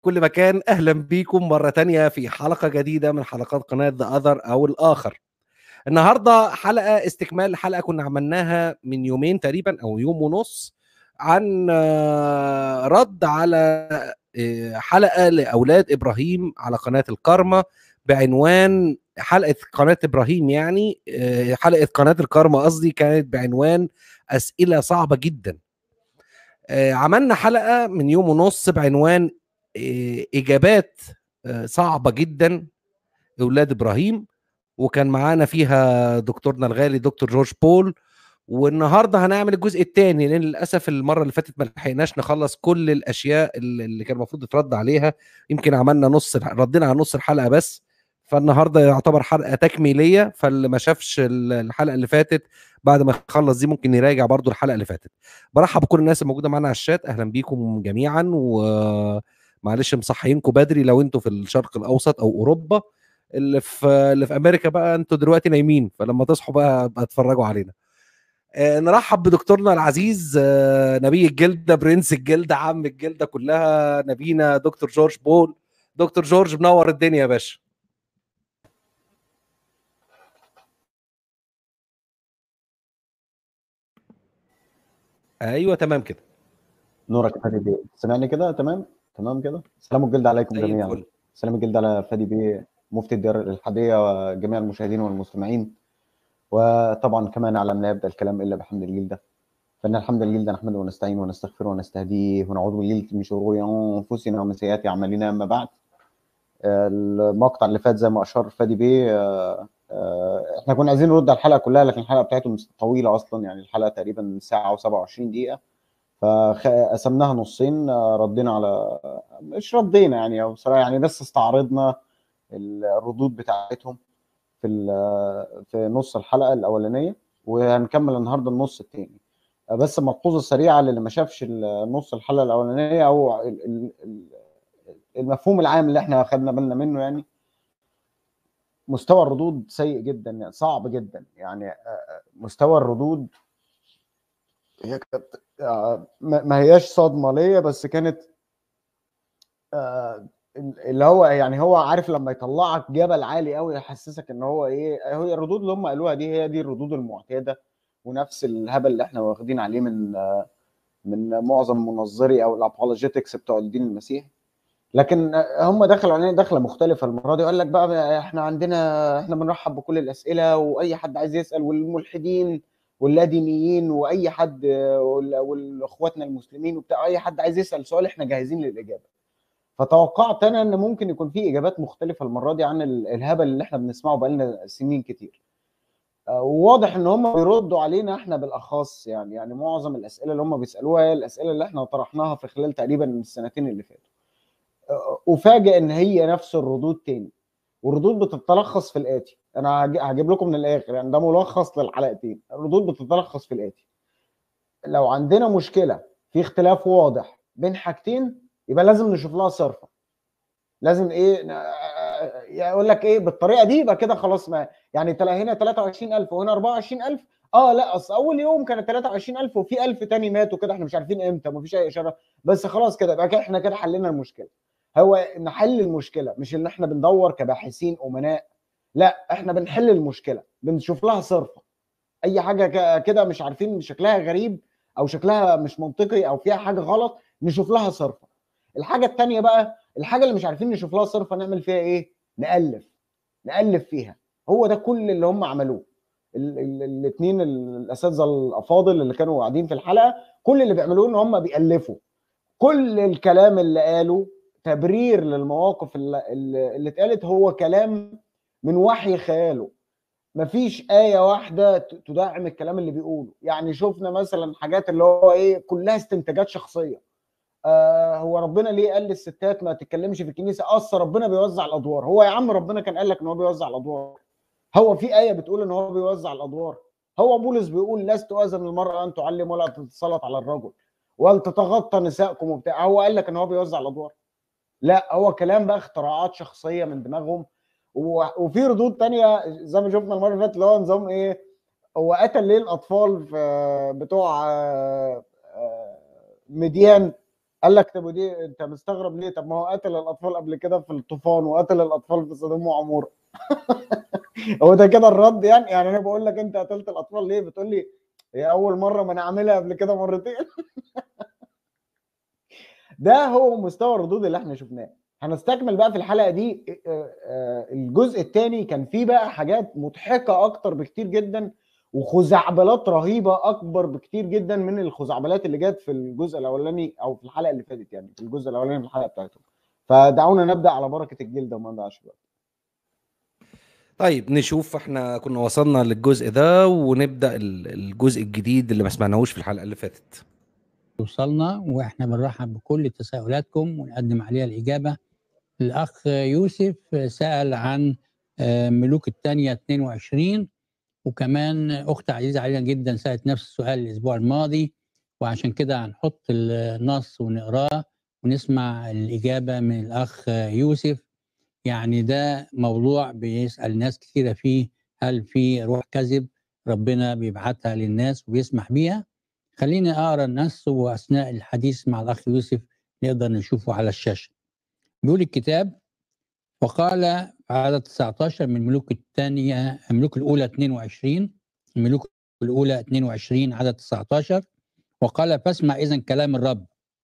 كل مكان اهلا بيكم مره تانية في حلقه جديده من حلقات قناه ذا اذر او الاخر النهارده حلقه استكمال حلقه كنا عملناها من يومين تقريبا او يوم ونص عن آه، رد على آه، حلقه لاولاد ابراهيم على قناه الكارما بعنوان حلقه قناه ابراهيم يعني آه، حلقه قناه الكارما قصدي كانت بعنوان اسئله صعبه جدا آه، عملنا حلقه من يوم ونص بعنوان آه، اجابات آه، صعبه جدا اولاد ابراهيم وكان معانا فيها دكتورنا الغالي دكتور جورج بول والنهارده هنعمل الجزء الثاني لان للاسف المره اللي فاتت ما لحقناش نخلص كل الاشياء اللي اللي كان المفروض يترد عليها يمكن عملنا نص ردينا على نص الحلقه بس فالنهارده يعتبر حلقه تكميليه فاللي ما شافش ال- الحلقه اللي فاتت بعد ما يخلص دي ممكن يراجع برضو الحلقه اللي فاتت برحب بكل الناس الموجوده معانا على الشات اهلا بيكم جميعا ومعلش مصحيينكم بدري لو انتوا في الشرق الاوسط او اوروبا اللي في اللي في امريكا بقى انتوا دلوقتي نايمين فلما تصحوا بقى بقى اتفرجوا علينا آه، نرحب بدكتورنا العزيز آه، نبي الجلده برنس الجلده عم الجلده كلها نبينا دكتور جورج بول دكتور جورج منور الدنيا يا باشا ايوه تمام كده نورك يا فادي بيه سمعني كده تمام تمام كده سلام الجلد عليكم زي جميعا الفل سلام الجلد على فادي بيه مفتي الديار الحادية وجميع المشاهدين والمستمعين وطبعا كمان على لا يبدا الكلام الا بحمد الجلد فان الحمد لله نحمده ونستعينه ونستغفره ونستهديه ونعوذ بالله من شرور انفسنا ومن سيئات اعمالنا اما بعد المقطع اللي فات زي ما اشار فادي بيه آه، آه، احنا كنا عايزين نرد على الحلقه كلها لكن الحلقه بتاعته طويله اصلا يعني الحلقه تقريبا ساعه و27 دقيقه فقسمناها نصين آه، ردينا على مش ردينا يعني أو بصراحه يعني بس استعرضنا الردود بتاعتهم في ال- في نص الحلقه الاولانيه وهنكمل النهارده النص الثاني بس ملحوظه سريعه للي ما شافش نص الحلقه الاولانيه او ال- ال- ال- المفهوم العام اللي احنا خدنا بالنا منه يعني مستوى الردود سيء جدا يعني صعب جدا يعني آه، مستوى الردود هي كانت آه، ما ما هياش صدمه ليا بس كانت آه، اللي هو يعني هو عارف لما يطلعك جبل عالي قوي يحسسك ان هو ايه هي الردود اللي هم قالوها دي هي دي الردود المعتاده ونفس الهبل اللي احنا واخدين عليه من آه، من معظم منظري او الابولوجيتكس بتوع الدين المسيحي لكن هم دخلوا علينا دخله مختلفه المره دي قال لك بقى احنا عندنا احنا بنرحب بكل الاسئله واي حد عايز يسال والملحدين واللادينيين واي حد وال- والاخواتنا المسلمين وبتاع اي حد عايز يسال سؤال احنا جاهزين للاجابه فتوقعت انا ان ممكن يكون في اجابات مختلفه المره دي عن ال- الهبل اللي احنا بنسمعه بقالنا سنين كتير آه، وواضح ان هم بيردوا علينا احنا بالاخص يعني يعني معظم الاسئله اللي هم بيسالوها هي الاسئله اللي احنا طرحناها في خلال تقريبا السنتين اللي فاتوا افاجئ ان هي نفس الردود تاني والردود بتتلخص في الاتي انا هج- هجيب لكم من الاخر يعني ده ملخص للحلقتين الردود بتتلخص في الاتي لو عندنا مشكله في اختلاف واضح بين حاجتين يبقى لازم نشوف لها صرفه لازم ايه ن- يقول لك ايه بالطريقه دي يبقى كده خلاص ما يعني تلا هنا 23000 وهنا 24000 اه لا اصل اول يوم كانت 23000 وفي 1000 تاني ماتوا كده احنا مش عارفين امتى مفيش اي اشاره بس خلاص كده يبقى كده احنا كده حلينا المشكله هو نحل المشكله مش ان احنا بندور كباحثين امناء لا احنا بنحل المشكله بنشوف لها صرفه اي حاجه ك- كده مش عارفين شكلها غريب او شكلها مش منطقي او فيها حاجه غلط نشوف لها صرفه الحاجه الثانيه بقى الحاجه اللي مش عارفين نشوف لها صرفه نعمل فيها ايه نالف نالف فيها هو ده كل اللي هم عملوه الاثنين الاساتذه الافاضل اللي كانوا قاعدين في الحلقه كل اللي بيعملوه ان هم بيالفوا كل الكلام اللي قاله تبرير للمواقف اللي, اللي اللي اتقالت هو كلام من وحي خياله مفيش آية واحدة ت- تدعم الكلام اللي بيقوله يعني شفنا مثلا حاجات اللي هو ايه كلها استنتاجات شخصية آه هو ربنا ليه قال للستات ما تتكلمش في الكنيسة اصل ربنا بيوزع الادوار هو يا عم ربنا كان قال لك ان هو بيوزع الادوار هو في آية بتقول ان هو بيوزع الادوار هو بولس بيقول لست أذن المرأة ان تعلم ولا تتسلط على الرجل ولتتغطى نسائكم وبتاع هو قال لك ان هو بيوزع الادوار لا هو كلام بقى اختراعات شخصيه من دماغهم و- وفي ردود تانية زي ما شفنا المره اللي فاتت اللي هو نظام ايه هو قتل ليه الاطفال في بتوع آه، آه، مديان قال لك طب ودي انت مستغرب ليه طب ما هو قتل الاطفال قبل كده في الطوفان وقتل الاطفال في سدوم وعموره هو ده كده الرد يعني يعني انا بقول لك انت قتلت الاطفال ليه بتقول لي هي اول مره ما نعملها قبل كده مرتين ده هو مستوى الردود اللي احنا شفناه هنستكمل بقى في الحلقه دي آه، آه، الجزء الثاني كان فيه بقى حاجات مضحكه اكتر بكتير جدا وخزعبلات رهيبه اكبر بكتير جدا من الخزعبلات اللي جت في الجزء الاولاني او في الحلقه اللي فاتت يعني في الجزء الاولاني من الحلقه بتاعتهم فدعونا نبدا على بركه الجلده وما نضيعش وقت طيب نشوف احنا كنا وصلنا للجزء ده ونبدا ال- الجزء الجديد اللي ما سمعناهوش في الحلقه اللي فاتت وصلنا واحنا بنرحب بكل تساؤلاتكم ونقدم عليها الاجابه الاخ يوسف سال عن آه، ملوك الثانيه 22 وكمان اخت عزيزه علينا جدا سالت نفس السؤال الاسبوع الماضي وعشان كده هنحط النص ونقراه ونسمع الاجابه من الاخ يوسف يعني ده موضوع بيسال ناس كثيره فيه هل في روح كذب ربنا بيبعتها للناس وبيسمح بيها خليني اقرا النص واثناء الحديث مع الاخ يوسف نقدر نشوفه على الشاشه بيقول الكتاب وقال عدد 19 من ملوك الثانية ملوك الأولى 22 الملوك الأولى 22 عدد 19 وقال فاسمع إذا كلام الرب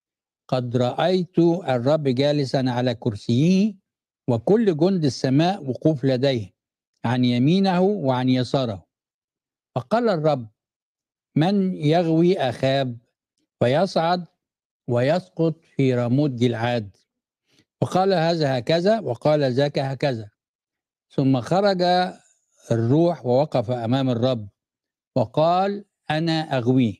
قد رأيت الرب جالسا على كرسيه وكل جند السماء وقوف لديه عن يمينه وعن يساره فقال الرب من يغوي أخاب ويصعد ويسقط في رموت جلعاد وقال هذا هكذا وقال ذاك هكذا ثم خرج الروح ووقف امام الرب وقال انا اغويه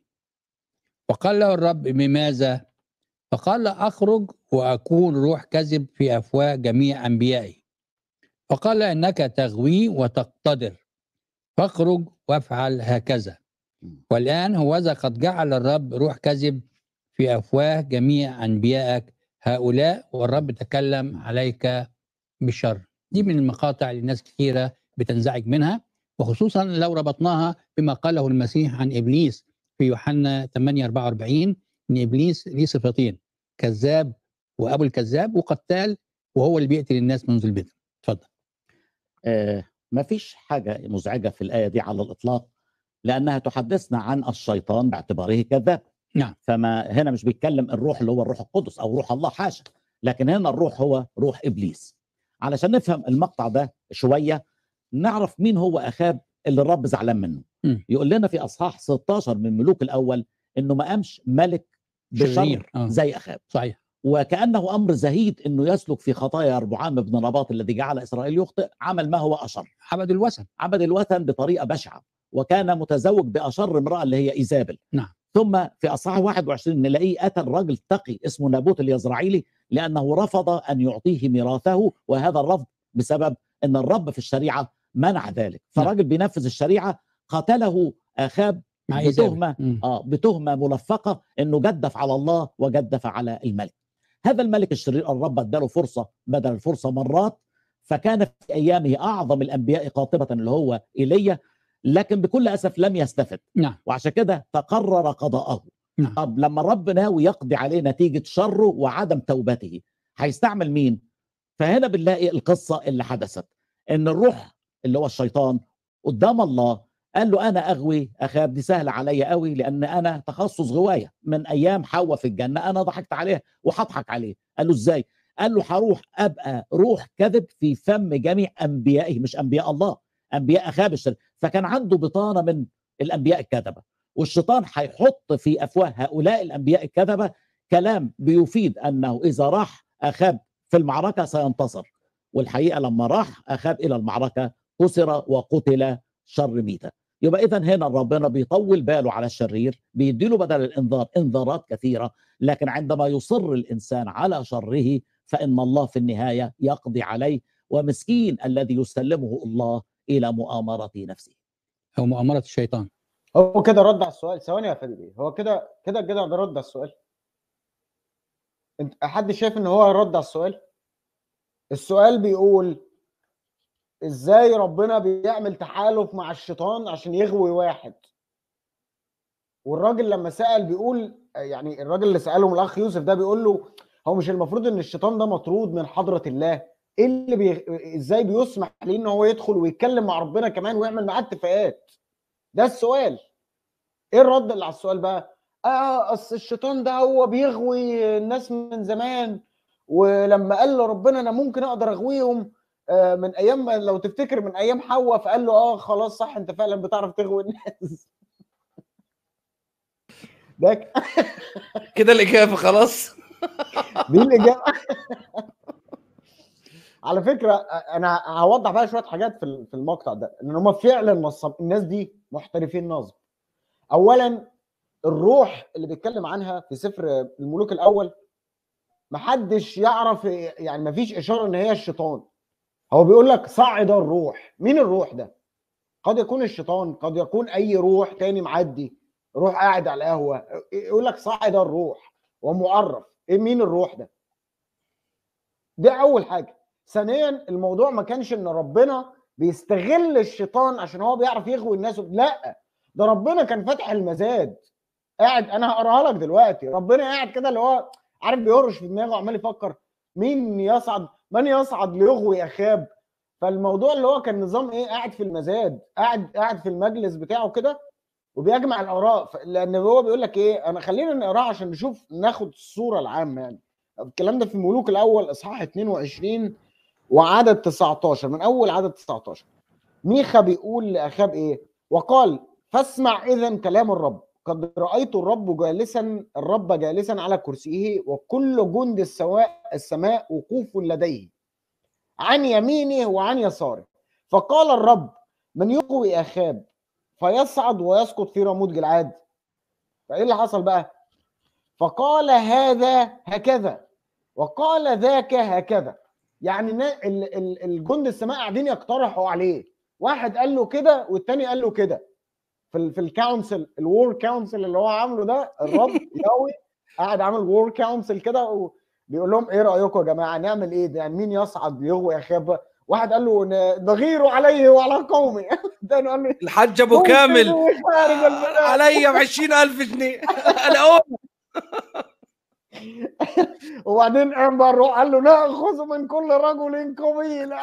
وقال له الرب بماذا فقال اخرج واكون روح كذب في افواه جميع انبيائي فقال انك تغوي وتقتدر فاخرج وافعل هكذا والان هوذا قد جعل الرب روح كذب في افواه جميع انبيائك هؤلاء والرب تكلم عليك بشر دي من المقاطع اللي ناس كثيرة بتنزعج منها وخصوصا لو ربطناها بما قاله المسيح عن إبليس في يوحنا 8 44 إن إبليس ليه صفتين كذاب وأبو الكذاب وقتال وهو اللي بيقتل الناس منذ البدء اتفضل آه ما فيش حاجة مزعجة في الآية دي على الإطلاق لأنها تحدثنا عن الشيطان باعتباره كذاب نعم. فما هنا مش بيتكلم الروح اللي هو الروح القدس أو روح الله حاشا لكن هنا الروح هو روح إبليس علشان نفهم المقطع ده شوية نعرف مين هو أخاب اللي الرب زعلان منه م. يقول لنا في أصحاح 16 من ملوك الأول إنه ما قامش ملك بشر شرير. آه. زي أخاب صحيح وكأنه أمر زهيد أنه يسلك في خطايا ربعام بن نباط الذي جعل إسرائيل يخطئ عمل ما هو أشر عبد الوثن عبد الوثن بطريقة بشعة وكان متزوج بأشر امرأة اللي هي إيزابل نعم. ثم في أصحاح 21 نلاقيه أتى الرجل تقي اسمه نابوت اليزرعيلي لأنه رفض أن يعطيه ميراثه وهذا الرفض بسبب أن الرب في الشريعة منع ذلك نعم. فالراجل بينفذ الشريعة قتله أخاب مع إيزابل. بتهمة مم. اه بتهمه ملفقه انه جدف على الله وجدف على الملك. هذا الملك الشرير الرب اداله فرصه بدل الفرصه مرات فكان في ايامه اعظم الانبياء قاطبه اللي هو ايليا لكن بكل اسف لم يستفد نعم وعشان كده تقرر قضاءه. نعم طب لما الرب ناوي يقضي عليه نتيجه شره وعدم توبته هيستعمل مين؟ فهنا بنلاقي القصه اللي حدثت ان الروح اللي هو الشيطان قدام الله قال له انا اغوي اخاب دي سهله عليا قوي لان انا تخصص غوايه من ايام حواء في الجنه انا ضحكت عليها وهضحك عليه قال له ازاي قال له هروح ابقى روح كذب في فم جميع انبيائه مش انبياء الله انبياء اخاب الشر فكان عنده بطانه من الانبياء الكذبه والشيطان هيحط في افواه هؤلاء الانبياء الكذبه كلام بيفيد انه اذا راح اخاب في المعركه سينتصر والحقيقه لما راح اخاب الى المعركه كسر وقتل شر ميته يبقى اذا هنا ربنا بيطول باله على الشرير بيديله بدل الانذار انذارات كثيره لكن عندما يصر الانسان على شره فان الله في النهايه يقضي عليه ومسكين الذي يسلمه الله الى مؤامره نفسه أو مؤامرة الشيطان هو كده رد على السؤال ثواني يا فادي بيه هو كده كده الجدع ده رد على السؤال انت حد شايف ان هو رد على السؤال السؤال بيقول ازاي ربنا بيعمل تحالف مع الشيطان عشان يغوي واحد والراجل لما سال بيقول يعني الراجل اللي سالهم الاخ يوسف ده بيقول له هو مش المفروض ان الشيطان ده مطرود من حضره الله ايه اللي بي... ازاي بيسمح ليه ان هو يدخل ويتكلم مع ربنا كمان ويعمل معاه اتفاقات ده السؤال ايه الرد اللي على السؤال بقى اه اصل الشيطان ده هو بيغوي الناس من زمان ولما قال له ربنا انا ممكن اقدر اغويهم آه من ايام لو تفتكر من ايام حواء فقال له اه خلاص صح انت فعلا بتعرف تغوي الناس ده ك- كده الاجابه خلاص دي الاجابه على فكره انا هوضح بقى شويه حاجات في ال- في المقطع ده ان هم فعلا نصب الناس دي محترفين نصب اولا الروح اللي بيتكلم عنها في سفر الملوك الاول محدش يعرف يعني مفيش اشاره ان هي الشيطان هو بيقول لك صعد الروح مين الروح ده قد يكون الشيطان قد يكون اي روح تاني معدي روح قاعد على القهوه يقول لك صعد الروح ومعرف ايه مين الروح ده ده اول حاجه ثانيا الموضوع ما كانش ان ربنا بيستغل الشيطان عشان هو بيعرف يغوي الناس لا ده ربنا كان فاتح المزاد قاعد انا هقراها لك دلوقتي ربنا قاعد كده اللي هو عارف بيهرش في دماغه وعمال يفكر مين يصعد من يصعد ليغوي اخاب فالموضوع اللي هو كان نظام ايه قاعد في المزاد قاعد قاعد في المجلس بتاعه كده وبيجمع الاراء ف- لان هو بيقول لك ايه انا خلينا نقراه عشان نشوف ناخد الصوره العامه يعني الكلام ده في ملوك الاول اصحاح 22 وعدد 19 من اول عدد 19 ميخا بيقول لاخاب ايه وقال فاسمع اذا كلام الرب قد رايت الرب جالسا الرب جالسا على كرسيه وكل جند السواء السماء وقوف لديه عن يمينه وعن يساره فقال الرب من يقوي اخاب فيصعد ويسقط في رموت جلعاد فايه اللي حصل بقى فقال هذا هكذا وقال ذاك هكذا يعني نا- ال- ال- الجند السماء قاعدين يقترحوا عليه واحد قال له كده والتاني قال له كده في ال في الكونسل الوور كونسل اللي هو عامله ده الرب ياوي قاعد عامل وور كونسل كده وبيقول لهم ايه رايكم يا جماعه نعمل ايه ده يعني مين يصعد يغوي اخاب واحد قال له ن- نغير عليه وعلى قومه الثاني قال له الحاج ابو كامل خارج البلاد عليا ب 20000 جنيه انا اقول وبعدين قام بقى الروح قال له ناخذ من كل رجل قبيله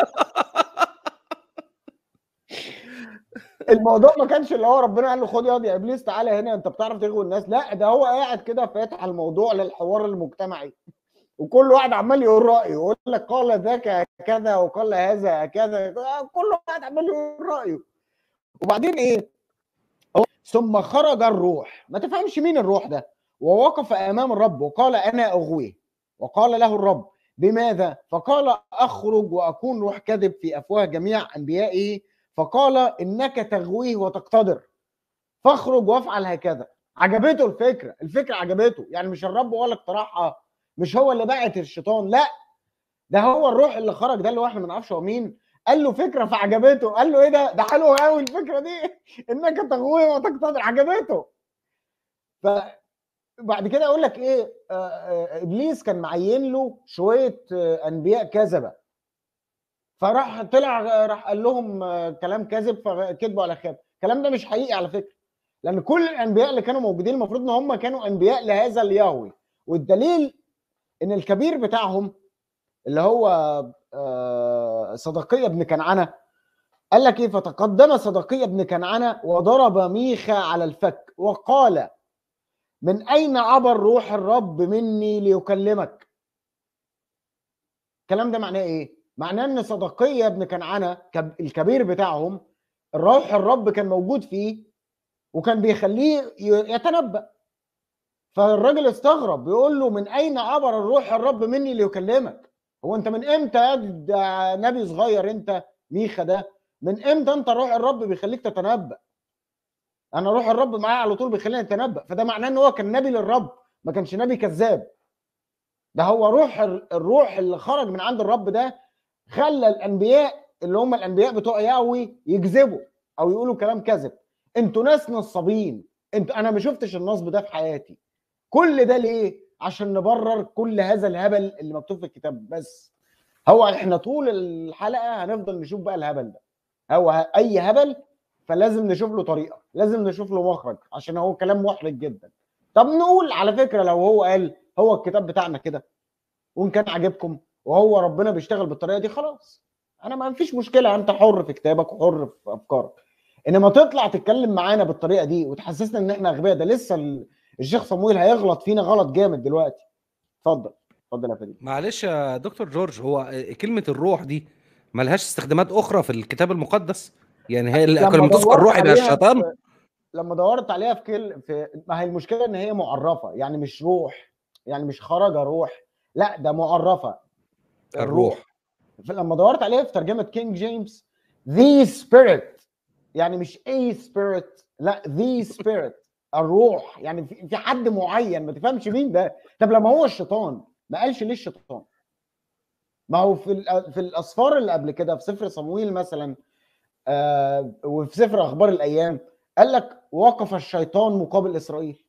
الموضوع ما كانش اللي هو ربنا قال له خد ياض يا ابليس تعالى هنا انت بتعرف تغوي الناس لا ده هو قاعد كده فاتح الموضوع للحوار المجتمعي وكل واحد عمال يقول رايه يقول لك قال ذاك كذا وقال هذا كذا كل واحد عمال يقول رايه وبعدين ايه هو ثم خرج الروح ما تفهمش مين الروح ده ووقف امام الرب وقال انا اغويه وقال له الرب بماذا فقال اخرج واكون روح كذب في افواه جميع انبيائه فقال انك تغويه وتقتدر فاخرج وافعل هكذا عجبته الفكره الفكره عجبته يعني مش الرب هو اللي اقترحها مش هو اللي بعت الشيطان لا ده هو الروح اللي خرج ده اللي هو احنا ما نعرفش هو مين قال له فكره فعجبته قال له ايه ده ده حلو قوي الفكره دي انك تغويه وتقتدر عجبته ف بعد كده اقول لك ايه آه، آه، ابليس كان معين له شويه آه، انبياء كذبه فراح طلع راح قال لهم آه، كلام كذب فكذبوا على خير الكلام ده مش حقيقي على فكره لان كل الانبياء اللي كانوا موجودين المفروض ان هم كانوا انبياء لهذا اليهوي والدليل ان الكبير بتاعهم اللي هو آه، صدقيه بن كنعانه قال لك ايه فتقدم صدقيه بن كنعانه وضرب ميخا على الفك وقال من اين عبر روح الرب مني ليكلمك الكلام ده معناه ايه معناه ان صدقيه ابن كنعانه كب- الكبير بتاعهم الروح الرب كان موجود فيه وكان بيخليه ي- يتنبأ فالراجل استغرب بيقول له من اين عبر الروح الرب مني ليكلمك هو انت من امتى يا ده نبي صغير انت ميخا ده من امتى انت روح الرب بيخليك تتنبأ انا روح الرب معايا على طول بيخليني اتنبأ فده معناه ان هو كان نبي للرب ما كانش نبي كذاب ده هو روح ال- الروح اللي خرج من عند الرب ده خلى الانبياء اللي هم الانبياء بتوع ياوي يكذبوا او يقولوا كلام كذب انتوا ناس نصابين انتوا انا ما شفتش النصب ده في حياتي كل ده ليه عشان نبرر كل هذا الهبل اللي مكتوب في الكتاب بس هو احنا طول الحلقه هنفضل نشوف بقى الهبل ده هو ه- اي هبل فلازم نشوف له طريقه لازم نشوف له مخرج عشان هو كلام محرج جدا طب نقول على فكره لو هو قال هو الكتاب بتاعنا كده وان كان عاجبكم وهو ربنا بيشتغل بالطريقه دي خلاص انا ما فيش مشكله انت حر في كتابك وحر في افكارك انما تطلع تتكلم معانا بالطريقه دي وتحسسنا ان احنا اغبياء ده لسه ال- الشيخ صمويل هيغلط فينا غلط جامد دلوقتي اتفضل اتفضل يا فريد معلش يا دكتور جورج هو كلمه الروح دي ملهاش استخدامات اخرى في الكتاب المقدس يعني هي لما كان بتذكر دورت روح يبقى عليها الشيطان في- لما دورت عليها في كل في ما هي المشكله ان هي معرفه يعني مش روح يعني مش خرج روح لا ده معرفه الروح لما دورت عليها في ترجمه كينج جيمس the spirit يعني مش a spirit لا the spirit الروح يعني في في حد معين ما تفهمش مين ده طب لما هو الشيطان ما قالش ليه الشيطان ما هو في ال- في الاسفار اللي قبل كده في سفر صمويل مثلا آه وفي سفر اخبار الايام قال لك وقف الشيطان مقابل اسرائيل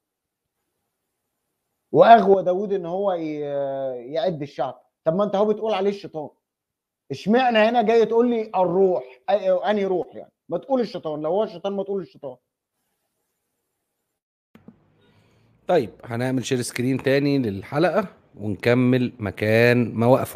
واغوى داود ان هو ي- يعد الشعب طب ما انت هو بتقول عليه الشيطان اشمعنى هنا جاي تقول لي الروح أي- انهي روح يعني ما تقول الشيطان لو هو الشيطان ما تقول الشيطان طيب هنعمل شير سكرين تاني للحلقه ونكمل مكان ما وقفوا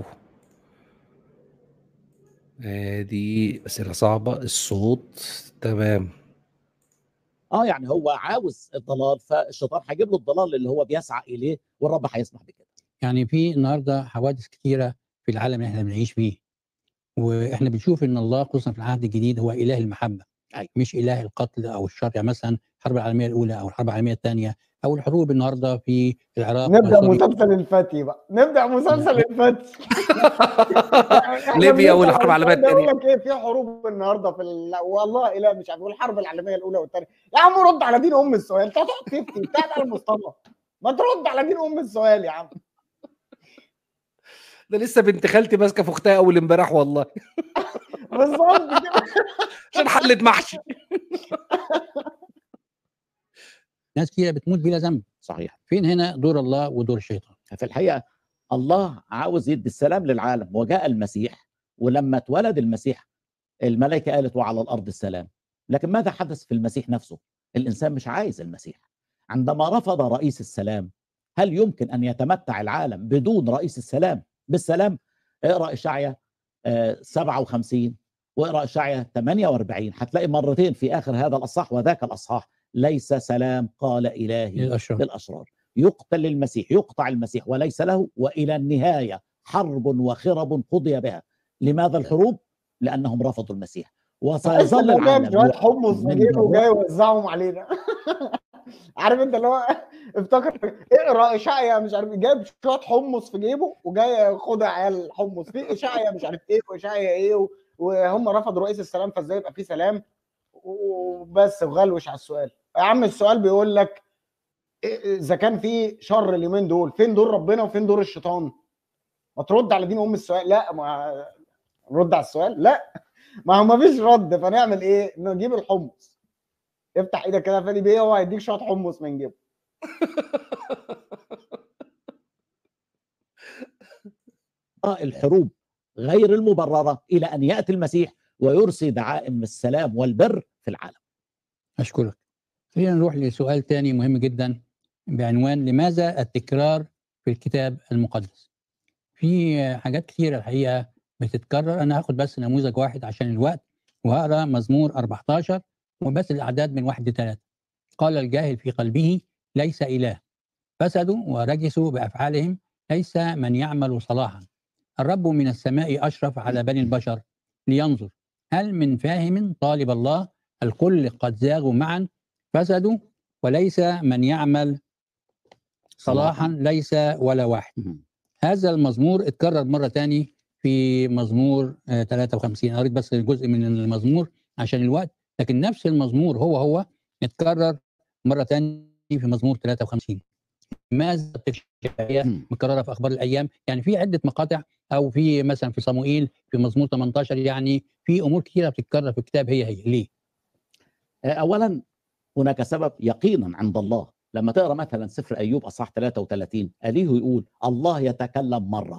دي اسئله صعبه الصوت تمام اه يعني هو عاوز الضلال فالشيطان هيجيب له الضلال اللي هو بيسعى اليه والرب هيسمح بكده يعني في النهارده حوادث كثيره في العالم اللي احنا بنعيش فيه واحنا بنشوف ان الله خصوصا في العهد الجديد هو اله المحبه أيوة. مش اله القتل او الشر يعني مثلا الحرب العالميه الاولى او الحرب العالميه الثانيه او الحروب النهارده في العراق نبدا وسوريا. مسلسل الفتي بقى نبدا مسلسل الفتي إحنا ليبيا بنبدأ والحرب العالميه ده يقول الثانيه لك ايه في حروب النهارده في ال... والله لا مش عارف الحرب العالميه الاولى والثانيه يا عم رد على دين ام السؤال انت هتقعد تفتي بتاع على مصطفى ما ترد على دين ام السؤال يا عم ده لسه بنت خالتي ماسكه في اختها اول امبارح والله بالظبط كده عشان حلت محشي ناس كثيره بتموت بلا ذنب صحيح فين هنا دور الله ودور الشيطان في الحقيقه الله عاوز يدي السلام للعالم وجاء المسيح ولما اتولد المسيح الملائكه قالت وعلى الارض السلام لكن ماذا حدث في المسيح نفسه الانسان مش عايز المسيح عندما رفض رئيس السلام هل يمكن ان يتمتع العالم بدون رئيس السلام بالسلام اقرا اشعيا آه، 57 واقرا اشعيا 48 هتلاقي مرتين في اخر هذا الاصحاح وذاك الاصحاح ليس سلام قال الهي للاشرار للأشرار يقتل المسيح يقطع المسيح وليس له وإلى النهاية حرب وخرب قضي بها لماذا الحروب؟ لأنهم رفضوا المسيح وسيظل لو جايب العالم شويه يؤكل حمص في من جيبه جوع. وجاي يوزعهم علينا عارف انت اللي هو افتكر اقرا اشعيا مش عارف جايب شويه حمص في جيبه وجاي خد يا عيال حمص في اشعيا مش عارف ايه واشعيا ايه و- وهم رفضوا رئيس السلام فازاي يبقى في سلام وبس وغلوش على السؤال يا عم السؤال بيقول لك إيه- اذا كان في شر اليومين دول فين دور ربنا وفين دور الشيطان ما ترد على دين ام السؤال لا ما نرد على السؤال لا ما هو ما فيش رد فنعمل ايه نجيب الحمص افتح ايدك كده يا فادي بيه هو هيديك شويه حمص من جيبه الحروب غير المبررة إلى أن يأتي المسيح ويرسي دعائم السلام والبر في العالم اشكرك خلينا نروح لسؤال تاني مهم جدا بعنوان لماذا التكرار في الكتاب المقدس في حاجات كثيرة الحقيقة بتتكرر أنا هاخد بس نموذج واحد عشان الوقت وهقرا مزمور 14 وبس الأعداد من واحد لثلاثة قال الجاهل في قلبه ليس إله فسدوا ورجسوا بأفعالهم ليس من يعمل صلاحا الرب من السماء أشرف على بني البشر لينظر هل من فاهم طالب الله الكل قد زاغوا معا فسدوا وليس من يعمل صلاحا ليس ولا واحد هذا المزمور اتكرر مرة تاني في مزمور آه، 53 قريت بس جزء من المزمور عشان الوقت لكن نفس المزمور هو هو اتكرر مرة تاني في مزمور 53 ماذا الشفاهية مم. مكررة في أخبار الأيام يعني في عدة مقاطع أو في مثلا في صموئيل في مزمور 18 يعني في أمور كثيرة بتتكرر في الكتاب هي هي ليه؟ اولا هناك سبب يقينا عند الله لما تقرا مثلا سفر ايوب اصحاح 33 اليه يقول الله يتكلم مره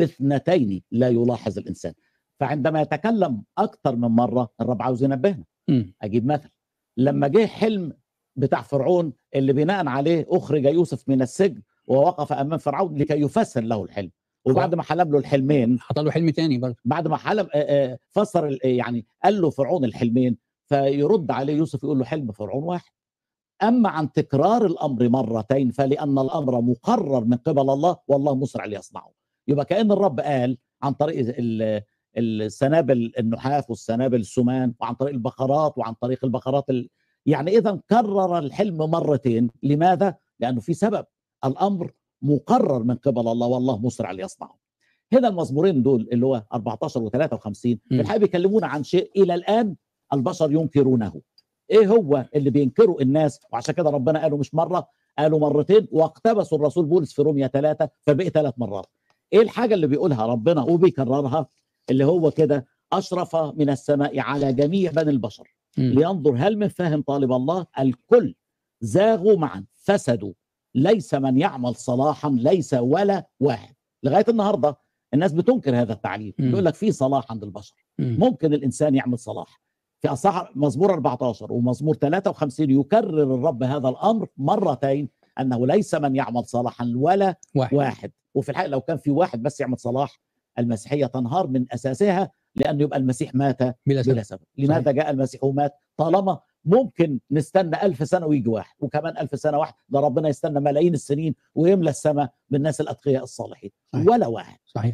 وباثنتين لا يلاحظ الانسان فعندما يتكلم اكثر من مره الرب عاوز ينبهنا مم. اجيب مثل لما جه حلم بتاع فرعون اللي بناء عليه اخرج يوسف من السجن ووقف امام فرعون لكي يفسر له الحلم وبعد ما حلم له الحلمين حط له حلم تاني برضه بعد ما حلم آه، آه، فسر ال- يعني قال له فرعون الحلمين فيرد عليه يوسف يقول له حلم فرعون واحد اما عن تكرار الامر مرتين فلان الامر مقرر من قبل الله والله مسرع ليصنعه يبقى كان الرب قال عن طريق ال- السنابل النحاس والسنابل السمان وعن طريق البقرات وعن طريق البقرات ال... يعني اذا كرر الحلم مرتين لماذا لانه في سبب الامر مقرر من قبل الله والله مسرع ليصنعه هنا المزمورين دول اللي هو 14 و53 في مم. الحقيقه بيكلمونا عن شيء الى الان البشر ينكرونه ايه هو اللي بينكره الناس وعشان كده ربنا قالوا مش مره قالوا مرتين واقتبسوا الرسول بولس في روميا ثلاثة فبقي ثلاث مرات ايه الحاجه اللي بيقولها ربنا وبيكررها اللي هو كده اشرف من السماء على جميع بني البشر مم. لينظر هل من فهم طالب الله الكل زاغوا معا فسدوا ليس من يعمل صلاحا ليس ولا واحد لغايه النهارده الناس بتنكر هذا التعليم مم. يقول لك في صلاح عند البشر مم. ممكن الانسان يعمل صلاح في اصح مزمور 14 ومزمور 53 يكرر الرب هذا الامر مرتين انه ليس من يعمل صلاحا ولا واحد واحد وفي الحقيقه لو كان في واحد بس يعمل صلاح المسيحيه تنهار من اساسها لانه يبقى المسيح مات بلا سبب بلا سبب لماذا جاء المسيح ومات طالما ممكن نستنى ألف سنة ويجي واحد وكمان ألف سنة واحد ده ربنا يستنى ملايين السنين ويملى السماء بالناس الأتقياء الصالحين صحيح. ولا واحد صحيح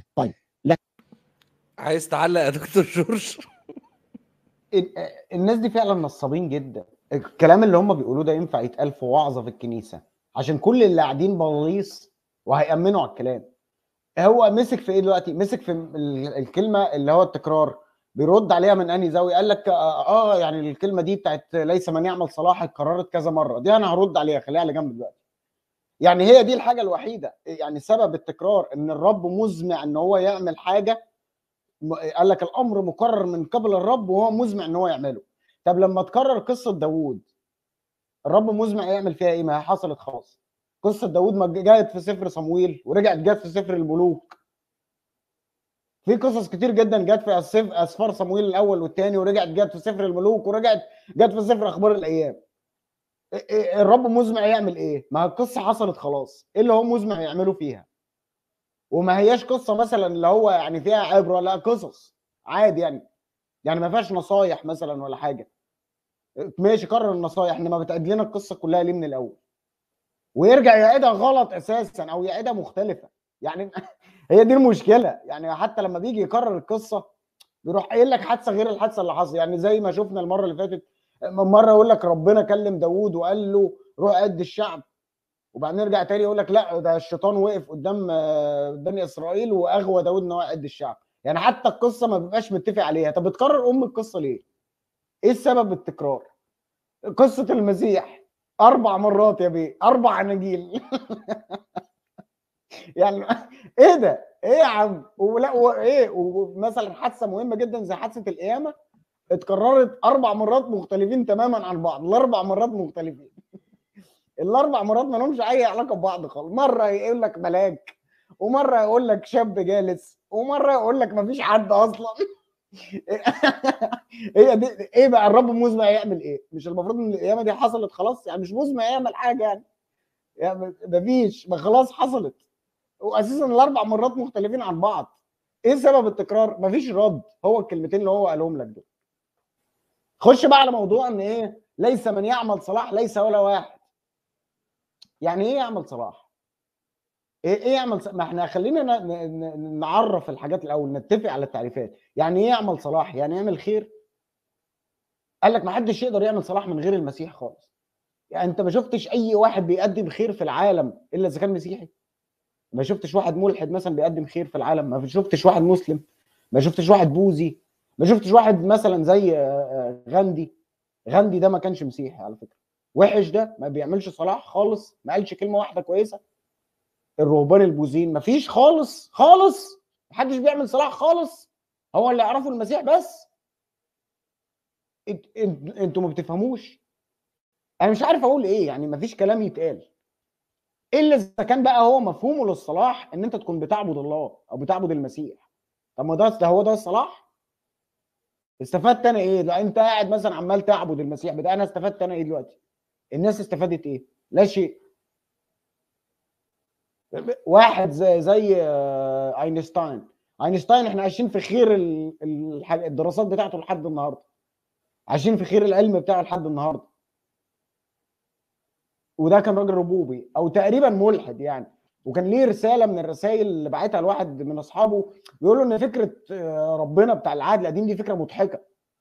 عايز تعلق يا دكتور جورج ال- الناس دي فعلا نصابين جدا الكلام اللي هم بيقولوه ده ينفع يتقال في وعظه في الكنيسه عشان كل اللي قاعدين بليص وهيأمنوا على الكلام هو مسك في ايه دلوقتي مسك في ال- الكلمه اللي هو التكرار بيرد عليها من انهي زاويه قال لك اه آه، يعني الكلمه دي بتاعت ليس من يعمل صلاح اتكررت كذا مره دي انا هرد عليها خليها على جنب دلوقتي يعني هي دي الحاجه الوحيده يعني سبب التكرار ان الرب مزمع ان هو يعمل حاجه م- قال لك الامر مقرر من قبل الرب وهو مزمع ان هو يعمله طب لما تكرر قصه داوود الرب مزمع يعمل فيها ايه ما هي حصلت خلاص قصه داوود ما جاءت في سفر صمويل ورجعت جت في سفر الملوك في قصص كتير جدا جت في أسف- اسفار صمويل الاول والثاني ورجعت جت في سفر الملوك ورجعت جت في سفر اخبار الايام إيه- إيه- الرب مزمع يعمل ايه ما هي القصه حصلت خلاص ايه اللي هو مزمع يعمله فيها وما هياش قصه مثلا اللي هو يعني فيها عبره لا قصص عادي يعني يعني ما فيهاش نصايح مثلا ولا حاجه ماشي كرر النصايح انما بتعيد لنا القصه كلها ليه من الاول ويرجع يعيدها غلط اساسا او يعيدها مختلفه يعني هي دي المشكله يعني حتى لما بيجي يكرر القصه بيروح قايل لك حادثه غير الحادثه اللي حصلت يعني زي ما شفنا المره اللي فاتت مره يقول لك ربنا كلم داوود وقال له روح قد الشعب وبعدين يرجع تاني يقول لك لا ده الشيطان وقف قدام آه، بني اسرائيل واغوى داوود ان هو يقد الشعب يعني حتى القصه ما بيبقاش متفق عليها طب بتكرر ام القصه ليه ايه السبب التكرار قصه المسيح اربع مرات يا بيه اربع اناجيل يعني ايه ده ايه يا عم ولا وايه ومثلا حادثه مهمه جدا زي حادثه القيامه اتكررت اربع مرات مختلفين تماما عن بعض الاربع مرات مختلفين الاربع مرات ما لهمش اي علاقه ببعض خالص مره يقول لك ملاك ومره يقول لك شاب جالس ومره يقول لك ما فيش حد اصلا هي دي ايه بقى الرب مزمع يعمل ايه مش المفروض ان القيامه دي حصلت خلاص يعني مش مزمع يعمل حاجه يعني يعني مفيش ما خلاص حصلت واساسا الاربع مرات مختلفين عن بعض ايه سبب التكرار مفيش رد هو الكلمتين اللي هو قالهم لك دول خش بقى على موضوع ان ايه ليس من يعمل صلاح ليس ولا واحد يعني ايه يعمل صلاح ايه ايه يعمل ص... ما احنا خلينا ن... ن... نعرف الحاجات الاول نتفق على التعريفات يعني ايه يعمل صلاح يعني يعمل خير قال لك ما حدش يقدر يعمل صلاح من غير المسيح خالص يعني انت ما شفتش اي واحد بيقدم خير في العالم الا اذا كان مسيحي ما شفتش واحد ملحد مثلا بيقدم خير في العالم ما شفتش واحد مسلم ما شفتش واحد بوذي ما شفتش واحد مثلا زي آه، آه، غاندي غاندي ده ما كانش مسيحي على فكره وحش ده ما بيعملش صلاح خالص ما قالش كلمه واحده كويسه الرهبان البوذيين ما فيش خالص خالص محدش بيعمل صلاح خالص هو اللي يعرفوا المسيح بس انت- انت- انتوا ما بتفهموش انا مش عارف اقول ايه يعني ما فيش كلام يتقال الا اذا كان بقى هو مفهومه للصلاح ان انت تكون بتعبد الله او بتعبد المسيح طب ما ده ده هو ده الصلاح استفدت انا ايه لا انت قاعد مثلا عمال تعبد المسيح بتاع انا استفدت انا ايه دلوقتي الناس استفادت ايه لا شيء واحد زي زي آه، اينشتاين اينشتاين احنا عايشين في خير ال- الح- الدراسات بتاعته لحد النهارده عايشين في خير العلم بتاعه لحد النهارده وده كان راجل ربوبي او تقريبا ملحد يعني وكان ليه رساله من الرسائل اللي بعتها لواحد من اصحابه بيقول له ان فكره آه، ربنا بتاع العهد القديم دي فكره مضحكه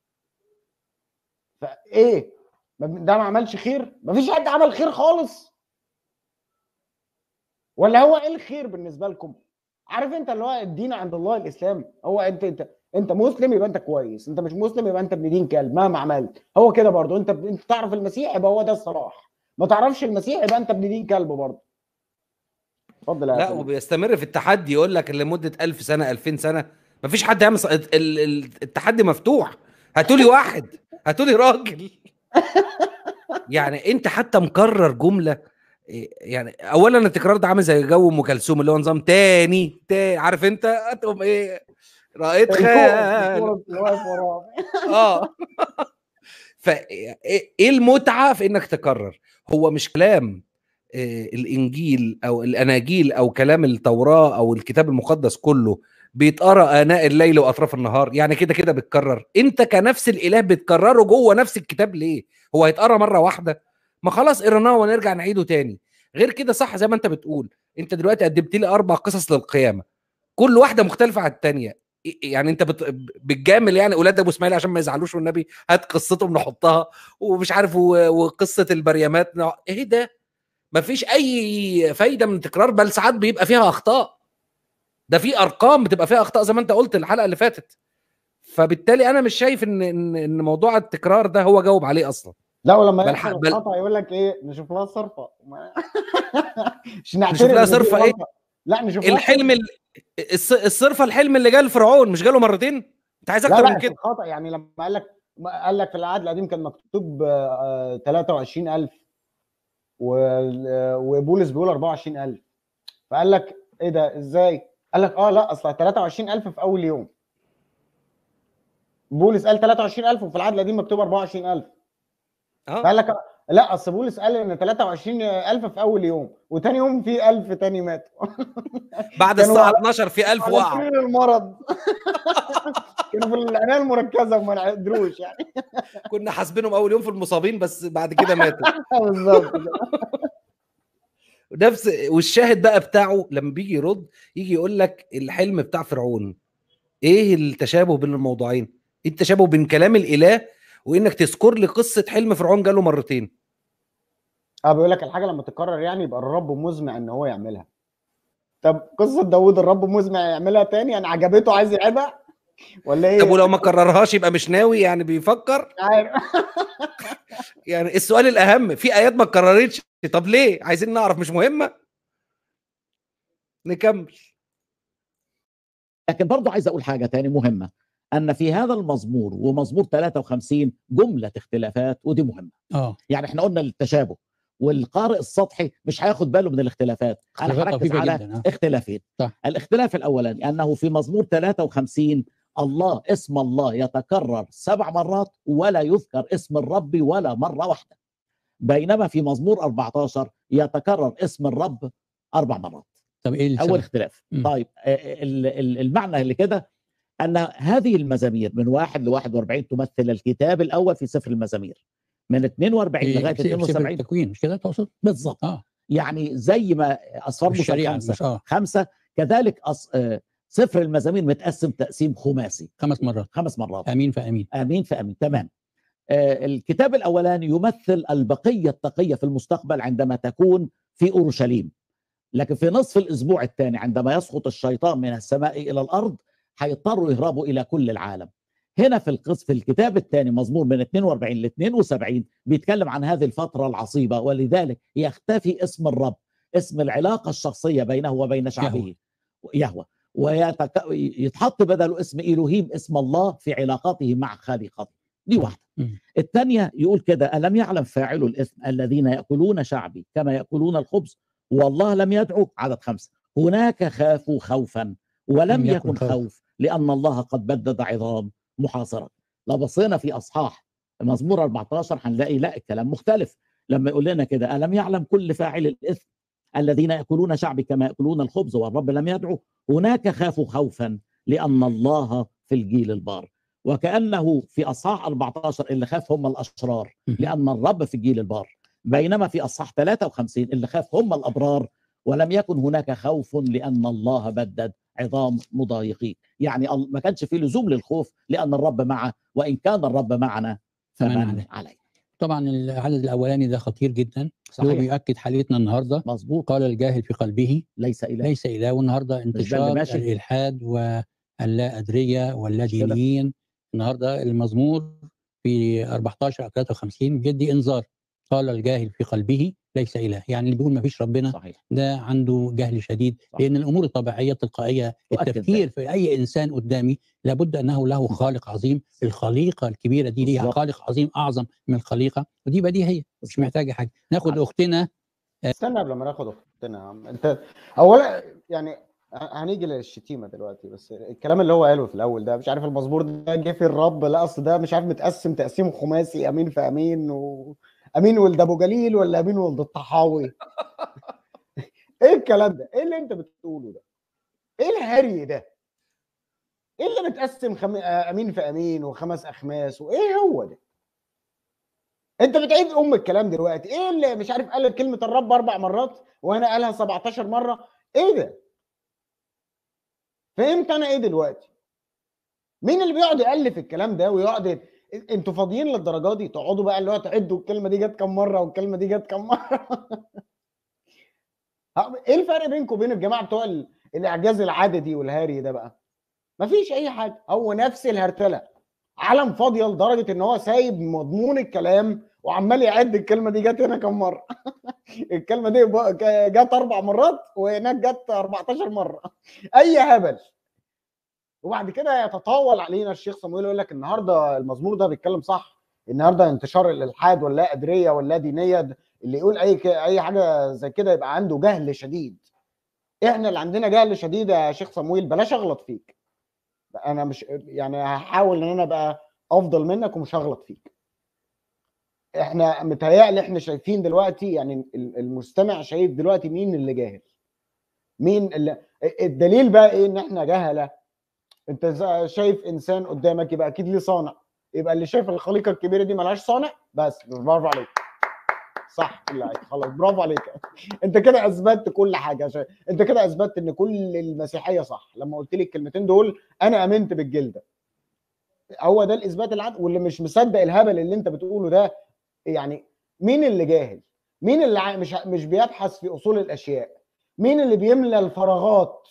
فايه ما- ده ما عملش خير ما فيش حد عمل خير خالص ولا هو ايه الخير بالنسبه لكم عارف انت اللي هو الدين عند الله الاسلام هو انت انت انت مسلم يبقى انت كويس انت مش مسلم يبقى انت ابن دين كلب مهما عملت هو كده برضه انت انت تعرف المسيح يبقى هو ده الصلاح ما تعرفش المسيح يبقى انت ابن دين كلب برضه اتفضل يا لا فندم. وبيستمر في التحدي يقول لك لمده 1000 سنه 2000 سنه مفيش حد يعمل ص- ال- ال- التحدي مفتوح هاتولي واحد هاتولي راجل يعني انت حتى مكرر جمله إيه، يعني اولا التكرار ده عامل زي جو ام كلثوم اللي هو نظام تاني تاني عارف انت تقوم ايه رأيت خيال الكورة اللي واقف وراه. اه فايه إيه المتعه في انك تكرر هو مش كلام آه، الانجيل او الاناجيل او كلام التوراه او الكتاب المقدس كله بيتقرا اناء الليل واطراف النهار يعني كده كده بتكرر انت كنفس الاله بتكرره جوه نفس الكتاب ليه هو هيتقرا مره واحده ما خلاص قريناه ونرجع نعيده تاني غير كده صح زي ما انت بتقول انت دلوقتي قدمت لي اربع قصص للقيامه كل واحده مختلفه عن الثانيه يعني انت بت... بتجامل يعني اولاد ابو اسماعيل عشان ما يزعلوش والنبي هات قصتهم نحطها ومش عارف و... وقصه البريمات نع- ايه ده مفيش اي فايده من التكرار بل ساعات بيبقى فيها اخطاء ده في ارقام بتبقى فيها اخطاء زي ما انت قلت الحلقه اللي فاتت فبالتالي انا مش شايف ان ان, إن موضوع التكرار ده هو جاوب عليه اصلا لا ولما بل يحصل ح- بل- الخطا يقول لك ايه نشوف لها صرفه ما- مش نعترف نشوف لها إن دي صرفة إيه؟ غلطة. لا نشوف لها الحلم ال... الص- الصرفه الحلم اللي جه لفرعون مش جاله مرتين انت عايز لا اكتر لا من في كده الخطا يعني لما قال لك ما قال لك في العهد القديم كان مكتوب آه، 23000 و- وبولس بيقول 24000 فقال لك ايه ده ازاي؟ قال لك اه لا اصل 23000 في اول يوم بولس قال 23000 وفي العهد القديم مكتوب 24000 اه فقال لك لا اصل بولس قال ان 23000 في اول يوم وتاني يوم في 1000 تاني ماتوا بعد كانوا الساعه على- 12 في 1000 على وقع سرير المرض كانوا في العنايه المركزه وما قدروش يعني كنا حاسبينهم اول يوم في المصابين بس بعد كده ماتوا بالظبط كده. نفس والشاهد بقى بتاعه لما بيجي يرد يجي يقول لك الحلم بتاع فرعون ايه التشابه بين الموضوعين ايه التشابه بين كلام الاله وانك تذكر لي قصه حلم فرعون جاله مرتين اه بيقول لك الحاجه لما تتكرر يعني يبقى الرب مزمع ان هو يعملها طب قصه داوود الرب مزمع يعملها تاني يعني عجبته عايز يعيدها ولا ايه طب ولو ما كررهاش يبقى مش ناوي يعني بيفكر مش عارف يعني السؤال الاهم في ايات ما اتكررتش طب ليه عايزين نعرف مش مهمه نكمل لكن برضو عايز اقول حاجه تاني مهمه ان في هذا المزمور ومزمور 53 جمله اختلافات ودي مهمه اه يعني احنا قلنا التشابه والقارئ السطحي مش هياخد باله من الاختلافات انا اختلافات هركز طفيفة على جدا، آه. اختلافين صح. الاختلاف الاولاني انه في مزمور 53 الله اسم الله يتكرر سبع مرات ولا يذكر اسم الرب ولا مره واحده بينما في مزمور 14 يتكرر اسم الرب اربع مرات طب ايه السبب؟ اول اختلاف مم. طيب آه، ال- ال- المعنى اللي كده ان هذه المزامير من 1 ل 41 تمثل الكتاب الاول في سفر المزامير من 42 في- لغايه في- في سفر 72 التكوين مش كده تقصد؟ بالضبط اه يعني زي ما اصفار موسى الشريعه خمسه مش اه خمسه كذلك أص... آه، سفر المزامير متقسم تقسيم خماسي خمس مرات خمس مرات امين فامين امين فامين تمام آه، الكتاب الاولاني يمثل البقيه التقيه في المستقبل عندما تكون في اورشليم لكن في نصف الاسبوع الثاني عندما يسقط الشيطان من السماء الى الارض هيضطروا يهربوا الى كل العالم هنا في القص في الكتاب الثاني مزمور من 42 ل 72 بيتكلم عن هذه الفتره العصيبه ولذلك يختفي اسم الرب اسم العلاقه الشخصيه بينه وبين شعبه يهوى ويتحط بدله اسم إلهيم اسم الله في علاقاته مع خالقته دي واحدة مم. الثانية يقول كده ألم يعلم فاعل الإثم الذين يأكلون شعبي كما يأكلون الخبز والله لم يدعو عدد خمسة هناك خافوا خوفا ولم لم يكن يكن خوف. خوف لأن الله قد بدد عظام محاصرة لو بصينا في اصحاح مزمور 14 هنلاقي لا الكلام مختلف لما يقول لنا كده الم يعلم كل فاعل الاثم الذين ياكلون شعبي كما ياكلون الخبز والرب لم يدعو هناك خافوا خوفا لان الله في الجيل البار وكانه في اصحاح 14 اللي خاف هم الاشرار لان الرب في الجيل البار بينما في اصحاح 53 اللي خاف هم الابرار ولم يكن هناك خوف لان الله بدد عظام مضايقين يعني ال- ما كانش في لزوم للخوف لان الرب معه وان كان الرب معنا فمن فمن عليه. عليه طبعا العدد الاولاني ده خطير جدا هو صحيح بيؤكد حالتنا النهارده مظبوط قال الجاهل في قلبه ليس اله ليس اله والنهارده اللي انتشار ماشي؟ الالحاد واللا ادريه واللا مش كده؟ دينيين النهارده المزمور في 14 او 53 بيدي انذار قال الجاهل في قلبه ليس اله يعني اللي بيقول ما فيش ربنا صحيح ده عنده جهل شديد صح. لان الامور الطبيعيه التلقائيه تؤكد التفكير ذلك. في اي انسان قدامي لابد انه له خالق عظيم الخليقه الكبيره دي ليها بالظبط. خالق عظيم اعظم من الخليقه ودي بديهيه مش بالظبط. محتاجه حاجه ناخد عارف. اختنا استنى قبل ما ناخد اختنا يا عم انت اولا يعني ه- هنيجي للشتيمه دلوقتي بس الكلام اللي هو قاله في الاول ده مش عارف المزمور ده جه في الرب لا اصل ده مش عارف متقسم تقسيم خماسي امين في امين و... امين ولد ابو جليل ولا امين ولد الطحاوي ايه الكلام ده؟ ايه اللي انت بتقوله ده؟ ايه الهري ده؟ ايه اللي متقسم خم... آه، امين في امين وخمس اخماس وايه هو ده؟ انت بتعيد ام الكلام دلوقتي ايه اللي مش عارف قال كلمه الرب اربع مرات وانا قالها 17 مره ايه ده فهمت انا ايه دلوقتي مين اللي بيقعد يالف الكلام ده ويقعد ي- انتوا فاضيين للدرجه دي تقعدوا بقى اللي هو تعدوا الكلمه دي جت كام مره والكلمه دي جت كام مره ها، ايه الفرق بينكم وبين الجماعه بتوع ال- الاعجاز العددي والهاري ده بقى مفيش اي حاجه هو نفس الهرتله علم فاضيه لدرجه ان هو سايب مضمون الكلام وعمال يعد الكلمه دي جت هنا كام مره الكلمه دي ب- ك- جت اربع مرات وهناك جت 14 مره اي هبل وبعد كده يتطاول علينا الشيخ صمويل يقول لك النهارده المزمور ده بيتكلم صح النهارده انتشار الالحاد واللا ادريه واللا دينيه د- اللي يقول اي ك- اي حاجه زي كده يبقى عنده جهل شديد احنا اللي عندنا جهل شديد يا شيخ صمويل بلاش اغلط فيك انا مش يعني هحاول ان انا ابقى افضل منك ومش هغلط فيك احنا متهيألي احنا شايفين دلوقتي يعني ال- المستمع شايف دلوقتي مين اللي جاهل مين اللي الدليل بقى ايه ان احنا جهله انت ز- شايف انسان قدامك يبقى اكيد ليه صانع يبقى اللي شايف الخليقه الكبيره دي ملهاش صانع بس برافو عليك صح كل حاجه خلاص برافو عليك انت كده اثبتت كل حاجه شا... انت كده اثبتت ان كل المسيحيه صح لما قلت لي الكلمتين دول انا امنت بالجلده هو ده الاثبات العدل واللي مش مصدق الهبل اللي انت بتقوله ده يعني مين اللي جاهل مين اللي ع- مش مش بيبحث في اصول الاشياء مين اللي بيملى الفراغات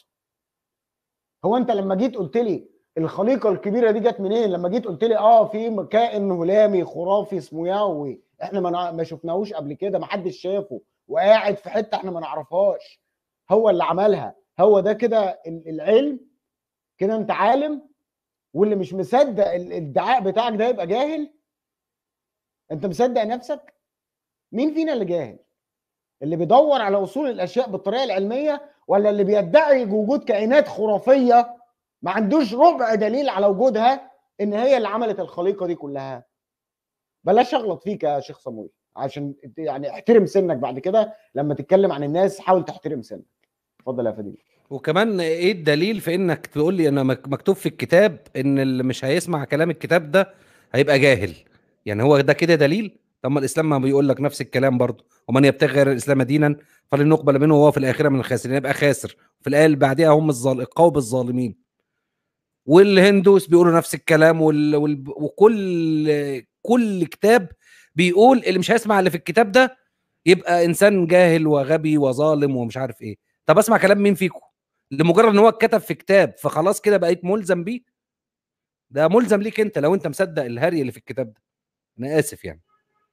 هو انت لما جيت قلت لي الخليقه الكبيره دي جت منين لما جيت قلت لي اه في كائن هلامي خرافي اسمه يهوي احنا ما نع- ما شفناهوش قبل كده ما حدش شافه وقاعد في حته احنا ما نعرفهاش هو اللي عملها هو ده كده ال- العلم كده انت عالم واللي مش مصدق ال- الادعاء بتاعك ده يبقى جاهل انت مصدق نفسك مين فينا اللي جاهل اللي بيدور على اصول الاشياء بالطريقه العلميه ولا اللي بيدعي وجود كائنات خرافيه ما عندوش ربع دليل على وجودها ان هي اللي عملت الخليقه دي كلها بلاش اغلط فيك يا شيخ صمويل عشان يعني احترم سنك بعد كده لما تتكلم عن الناس حاول تحترم سنك اتفضل يا فديل وكمان ايه الدليل في انك تقول لي انا مك- مكتوب في الكتاب ان اللي مش هيسمع كلام الكتاب ده هيبقى جاهل يعني هو ده كده دليل طب ما الاسلام ما بيقول لك نفس الكلام برضه ومن يبتغي غير الاسلام دينا فلن يقبل منه وهو في الاخره من الخاسرين يبقى خاسر في الايه اللي بعديها هم الظال... القوم الظالمين والهندوس بيقولوا نفس الكلام وال... وال... وكل كل كتاب بيقول اللي مش هيسمع اللي في الكتاب ده يبقى انسان جاهل وغبي وظالم ومش عارف ايه طب اسمع كلام مين فيكم لمجرد ان هو اتكتب في كتاب فخلاص كده بقيت ملزم بيه ده ملزم ليك انت لو انت مصدق الهري اللي في الكتاب ده انا اسف يعني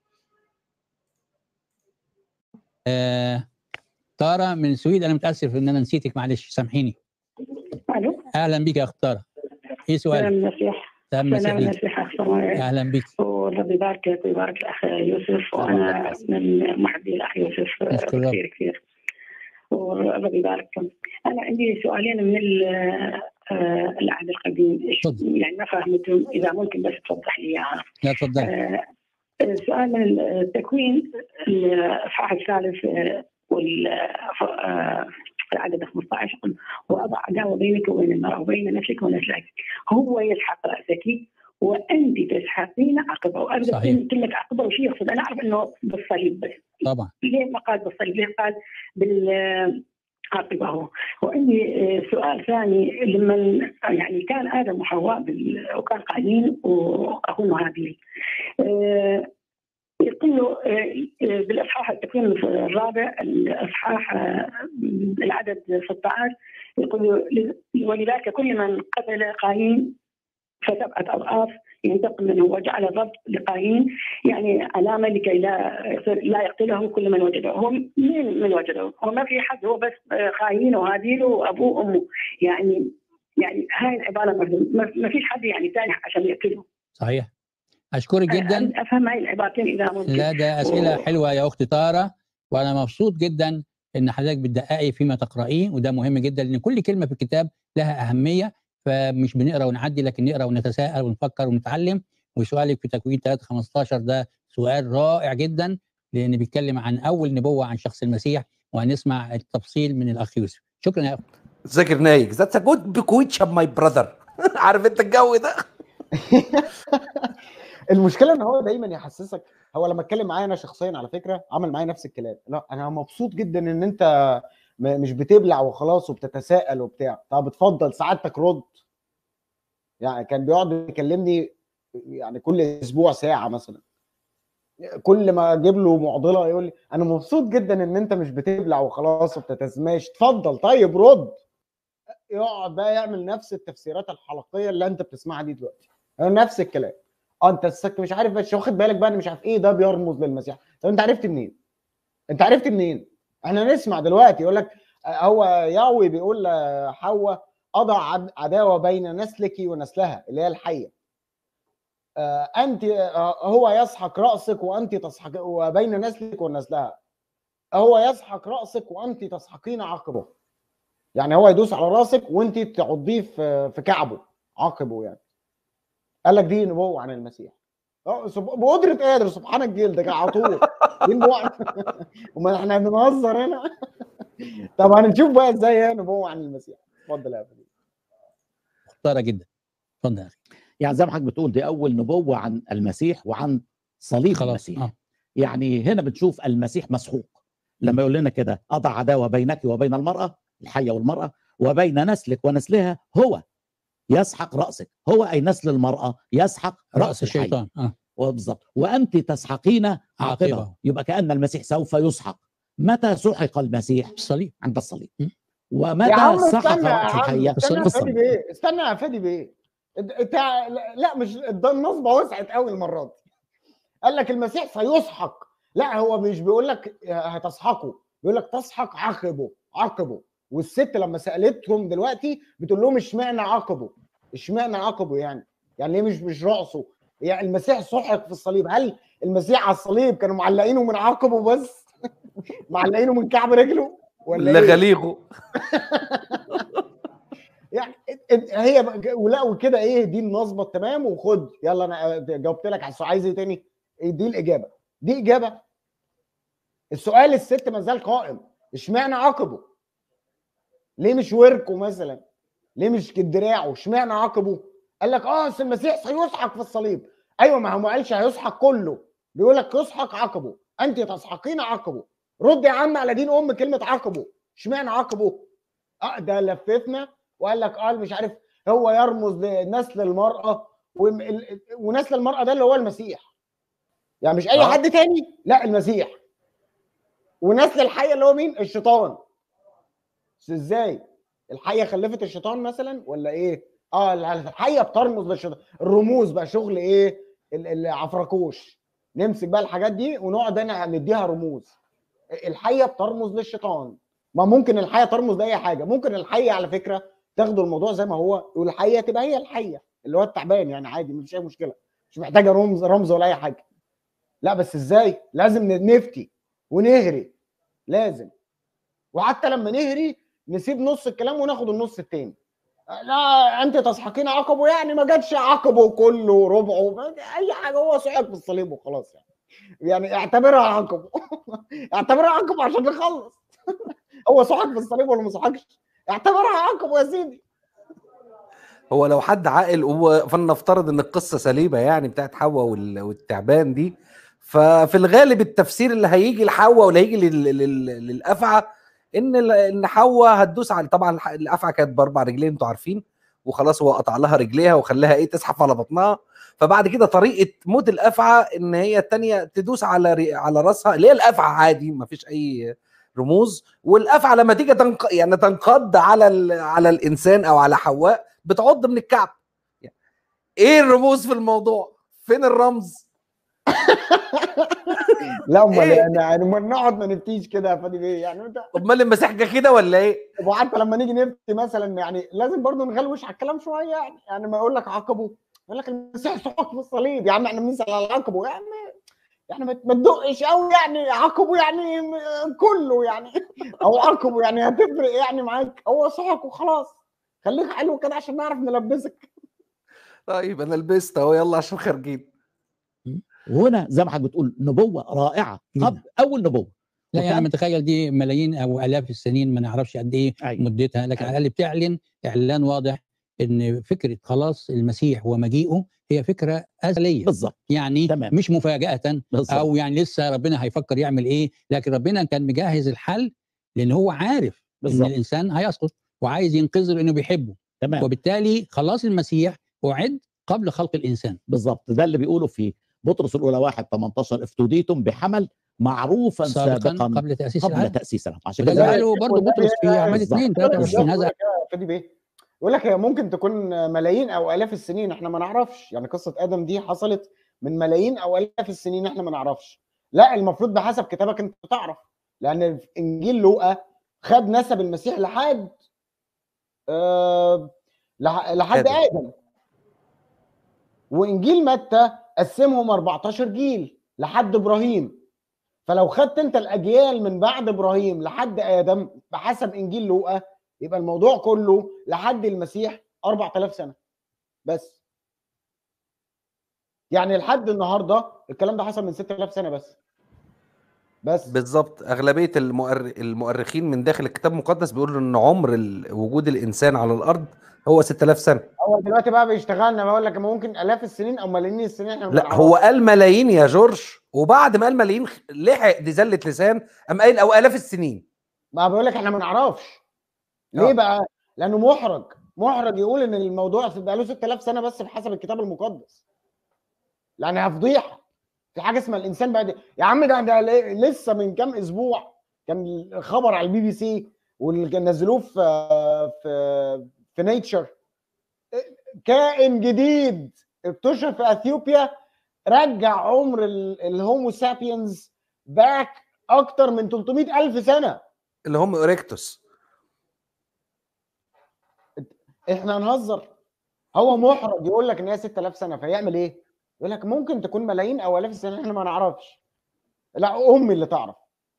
آه تارا من السويد انا متاسف ان انا نسيتك معلش سامحيني الو اهلا بك يا اخت تارا ايه سلام سؤالك؟ المسيح سلام سلام مسيح ليك المسيح اخ صمويل اهلا بك ورب يباركك ويبارك الاخ يوسف وانا من محبي الاخ يوسف نشكر رب. كثير كثير ورب يبارككم انا عندي سؤالين من ال- آه، العهد القديم إيش- تفضل. يعني ما فهمته اذا ممكن بس توضح لي اياها لا تفضل آه، السؤال من التكوين الاصحاح الثالث آه، وال آه، العدد 15 يقول واضع عداوه بينك وبين المراه وبين نفسك ونسلك هو يسحق راسك وانت تسحقين عقبه وابدا صحيح. كلمه عقبه وش يقصد انا اعرف انه بالصليب بس طبعا ليه ما قال بالصليب ليه قال بال عقبه هو وعندي آه، سؤال ثاني لما يعني كان ادم وحواء بال- وكان قايين واخوه هابيل آه، يقول له آه، آه، بالاصحاح التكوين الرابع الاصحاح آه، العدد 16 يقول له ولذلك كل من قتل قايين فسبعه اضعاف ينتقم منه وجعل الرب لقايين يعني علامه لكي لا لا يقتله كل من وجده هو مين من وجده؟ هو ما في حد هو بس آه، قايين وهابيل وابوه وامه يعني يعني هاي العباره ما ما فيش حد يعني ثاني عشان يقتله صحيح اشكرك جدا أريد افهم هاي العبارتين اذا ممكن لا ده اسئله حلوه يا اختي تاره وانا مبسوط جدا ان حضرتك بتدققي فيما تقرأيه وده مهم جدا لان كل كلمه في الكتاب لها اهميه فمش بنقرا ونعدي لكن نقرا ونتساءل ونفكر ونتعلم وسؤالك في تكوين 3 15 ده سؤال رائع جدا لان بيتكلم عن اول نبوه عن شخص المسيح وهنسمع التفصيل من الاخ يوسف شكرا يا اخي ذاكر نايك ذاتس ا جود بكويتش ماي براذر عارف انت الجو ده المشكله ان هو دايما يحسسك هو لما اتكلم معايا انا شخصيا على فكره عمل معايا نفس الكلام لا انا مبسوط جدا ان انت م- مش بتبلع وخلاص وبتتساءل وبتاع طب اتفضل سعادتك رد يعني كان بيقعد يكلمني يعني كل اسبوع ساعه مثلا كل ما اجيب له معضله يقول لي انا مبسوط جدا ان انت مش بتبلع وخلاص وبتتسماش اتفضل طيب رد يقعد بقى يعمل نفس التفسيرات الحلقيه اللي انت بتسمعها دي دلوقتي نفس الكلام اه انت السك مش عارف بس واخد بالك بقى انا مش عارف ايه ده بيرمز للمسيح طب انت عرفت منين انت عرفت منين احنا نسمع دلوقتي يقول لك آه، هو ياوي بيقول لحواء اضع عد- عداوه بين نسلك ونسلها اللي هي الحيه آه، انت آه، هو يسحق راسك وانت تسحق وبين نسلك ونسلها هو يسحق راسك وانت تسحقين عقبه يعني هو يدوس على راسك وانت تعضيه في في كعبه عقبه يعني قال لك دي نبوه عن المسيح اه سب- بقدره قادر سبحان الجلد على طول دي نبوه عن امال احنا بنهزر هنا طب هنشوف بقى ازاي هي نبوه عن المسيح اتفضل يا فندم مختاره جدا اتفضل يا اخي يعني زي ما حضرتك بتقول دي اول نبوه عن المسيح وعن صليب خلاص المسيح اه يعني هنا بنشوف المسيح مسحوق لما يقول لنا كده اضع عداوه بينك وبين المراه الحيه والمراه وبين نسلك ونسلها هو يسحق راسك هو اي نسل المراه يسحق راس, راس الحي الشيطان اه بالضبط وانت تسحقين عاقبه عاقبه. يبقى كان المسيح سوف يسحق متى سحق المسيح الصليب عند الصليب م. يا ومتى عم سحق استنى يا راس عم الحيه استنى يا في فادي الصليب بيه استنى يا فادي بيه انت لا- لا مش ده النصبه وسعت قوي المره دي قال لك المسيح سيسحق لا هو مش بيقول لك هتسحقه بيقول لك تسحق عقبه عقبه والست لما سالتهم دلوقتي بتقول لهم اشمعنى عقبه اشمعنى عقبه يعني يعني ليه مش مش راسه يعني المسيح سحق في الصليب هل المسيح على الصليب كانوا معلقينه من عقبه بس معلقينه من كعب رجله ولا ايه لغليغه يعني إنت- إنت- هي بقى- ولا وكده ايه دي النصبه التمام وخد يلا انا جاوبت لك على السؤال عايز ايه تاني إيه دي الاجابه دي اجابه السؤال الست ما زال قائم اشمعنى عقبه ليه مش وركه مثلا ليه مش دراعه اشمعنى عقبه قال لك اه اصل المسيح سيسحق في الصليب ايوه ما هو ما قالش هيسحق كله بيقول لك يسحق عقبه انت تسحقين عقبه رد يا عم على دين ام كلمه عقبه اشمعنى عقبه اه ده لففنا وقال لك قال مش عارف هو يرمز لنسل المرأة وم- ال- ونسل المرأة ده اللي هو المسيح يعني مش أي آه. حد تاني لا المسيح ونسل الحية اللي هو مين الشيطان بس ازاي الحية خلفت الشيطان مثلا ولا ايه اه الحية بترمز للشيطان الرموز بقى شغل ايه ال- العفركوش نمسك بقى الحاجات دي ونقعد انا نديها رموز الحية بترمز للشيطان ما ممكن الحية ترمز لأي حاجة ممكن الحية على فكرة تاخدوا الموضوع زي ما هو والحية تبقى هي الحية اللي هو التعبان يعني عادي مفيش أي مشكلة مش محتاجة رمز رمز ولا أي حاجة لا بس إزاي لازم نفتي ونهري لازم وحتى لما نهري نسيب نص الكلام وناخد النص التاني لا انت تسحقين عقبه يعني ما جاتش عقبه كله ربعه ما- اي حاجه هو سحق في الصليب وخلاص يعني يعني اعتبرها عقبه اعتبرها عقبه عشان نخلص هو سحق في الصليب ولا ما سحقش اعتبرها عقبه يا سيدي هو لو حد عاقل هو فلنفترض ان القصه سليمه يعني بتاعت حواء وال- والتعبان دي ففي الغالب التفسير اللي هيجي لحواء واللي هيجي لل- لل- للافعى ان ال- ان حواء هتدوس على طبعا الح- الافعى كانت باربع رجلين انتوا عارفين وخلاص هو قطع لها رجليها وخلاها ايه تزحف على بطنها فبعد كده طريقه موت الافعى ان هي التانية تدوس على ر- على راسها اللي هي الافعى عادي ما فيش اي رموز والافعى لما تيجي تنق... يعني تنقض على ال... على الانسان او على حواء بتعض من الكعب يعني ايه الرموز في الموضوع فين الرمز لا امال إيه؟ يعني يعني ما نقعد ما نفتيش كده يا فادي بيه يعني انت طب مال المسيح جه كده ولا ايه وحتى لما نيجي نفتي مثلا يعني لازم برضو نغلوش على الكلام شويه يعني يعني ما يقول لك عقبه يقول لك المسيح سحق في الصليب يا عم احنا بنسال على عقبه يا عم يعني ما ما تدقش قوي يعني عقبه يعني م- كله يعني او عقبه يعني هتفرق يعني معاك هو سحق وخلاص خليك حلو كده عشان نعرف نلبسك طيب انا لبست اهو يلا عشان خارجين وهنا زي ما حضرتك بتقول نبوه رائعه قبل اول نبوه لا يعني وكان- متخيل دي ملايين او الاف السنين ما نعرفش قد ايه أيوة. مدتها لكن أيوة. على الاقل بتعلن اعلان واضح ان فكره خلاص المسيح ومجيئه هي فكره ازليه بالظبط يعني تمام. مش مفاجاه بالظبط او يعني لسه ربنا هيفكر يعمل ايه لكن ربنا كان مجهز الحل لان هو عارف ان بالظبط. الانسان هيسقط وعايز ينقذه لانه بيحبه تمام وبالتالي خلاص المسيح اعد قبل خلق الانسان بالظبط ده اللي بيقوله في بطرس الاولى 1 18 افتديتم بحمل معروفا سابقا سابقا قبل تاسيس قبل العالم تاسيس العالم عشان وده كده اللي قاله برضه بطرس في اعمال بالظبط. 2 23 هذا فادي بيه يقول لك هي ممكن تكون ملايين او الاف السنين احنا ما نعرفش يعني قصه ادم دي حصلت من ملايين او الاف السنين احنا ما نعرفش لا المفروض بحسب كتابك انت تعرف لان في انجيل لوقا خد نسب المسيح لحد آه لح- لحد آدم. ادم وانجيل متى قسمهم 14 جيل لحد ابراهيم فلو خدت انت الاجيال من بعد ابراهيم لحد ادم بحسب انجيل لوقا يبقى الموضوع كله لحد المسيح 4000 سنه بس يعني لحد النهارده الكلام ده حصل من 6000 سنه بس بس بالظبط اغلبيه المؤر... المؤرخين من داخل الكتاب المقدس بيقولوا ان عمر ال... وجود الانسان على الارض هو 6000 سنه هو دلوقتي بقى بيشتغلنا بقول لك ممكن الاف السنين او ملايين السنين احنا ما لا نعرفش. هو قال ملايين يا جورج وبعد ما قال ملايين خ- لحق دي زله لسان قام قايل او الاف السنين ما بقول لك احنا ما نعرفش ليه آه. بقى؟ لانه محرج محرج يقول ان الموضوع في بقى له 6000 سنه بس بحسب الكتاب المقدس يعني فضيحه في حاجه اسمها الانسان بعد يا عم ده ده ل- لسه من كام اسبوع كان خبر على البي بي سي واللي كان نزلوه في في في نيتشر كائن جديد اكتشف في اثيوبيا رجع عمر ال- الهومو سابينز باك اكتر من 300 الف سنه اللي هم اوريكتوس احنا هنهزر هو محرج يقول لك ان هي 6000 سنه فيعمل ايه؟ يقول لك ممكن تكون ملايين او الاف السنين احنا ما نعرفش لا امي اللي تعرف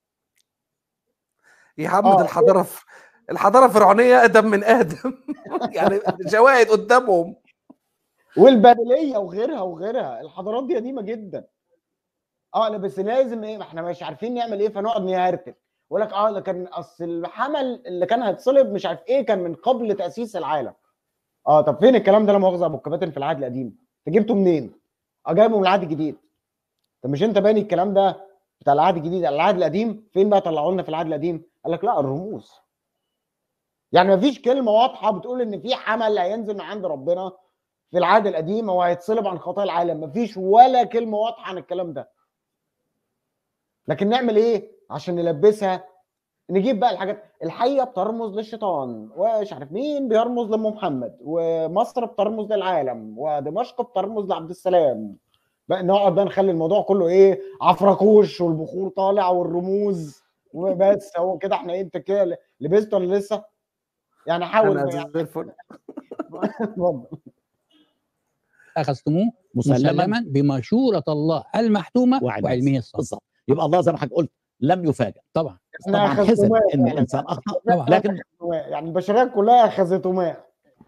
يا عم آه. ده الحضاره ف... الحضاره الفرعونيه اقدم من ادم يعني شواهد قدامهم والبابليه وغيرها وغيرها الحضارات دي قديمه جدا اه لا بس لازم ايه ما احنا مش عارفين نعمل ايه فنقعد نهرتل يقول لك اه ده كان اصل الحمل اللي كان هيتصلب مش عارف ايه كان من قبل تاسيس العالم اه طب فين الكلام ده لا مؤاخذه يا ابو الكباتن في العهد القديم انت جبته منين؟ اه جايبه من العهد الجديد طب مش انت باني الكلام ده بتاع العهد الجديد على العهد القديم فين بقى طلعوا لنا في العهد القديم؟ قال لك لا الرموز يعني مفيش كلمه واضحه بتقول ان في حمل هينزل من عند ربنا في العهد القديم هو هيتصلب عن خطايا العالم مفيش ولا كلمه واضحه عن الكلام ده لكن نعمل ايه عشان نلبسها نجيب بقى الحاجات الحيه بترمز للشيطان ومش عارف مين بيرمز لام محمد ومصر بترمز للعالم ودمشق بترمز لعبد السلام بقى نقعد بقى نخلي الموضوع كله ايه عفركوش والبخور طالع والرموز وبس هو كده احنا ايه انت كده لبست ولا لسه؟ يعني حاول انا يعني زي الفل اتفضل اخذتموه مسلما مسلما بمشوره الله المحتومه وعلمه وعلمه الصادق بالظبط يبقى الله زي ما حضرتك قلت لم يفاجئ طبعا احنا طبعا حزن أخذتماه. ان الانسان اخطا طبعا لكن يعني البشريه كلها اخذتهما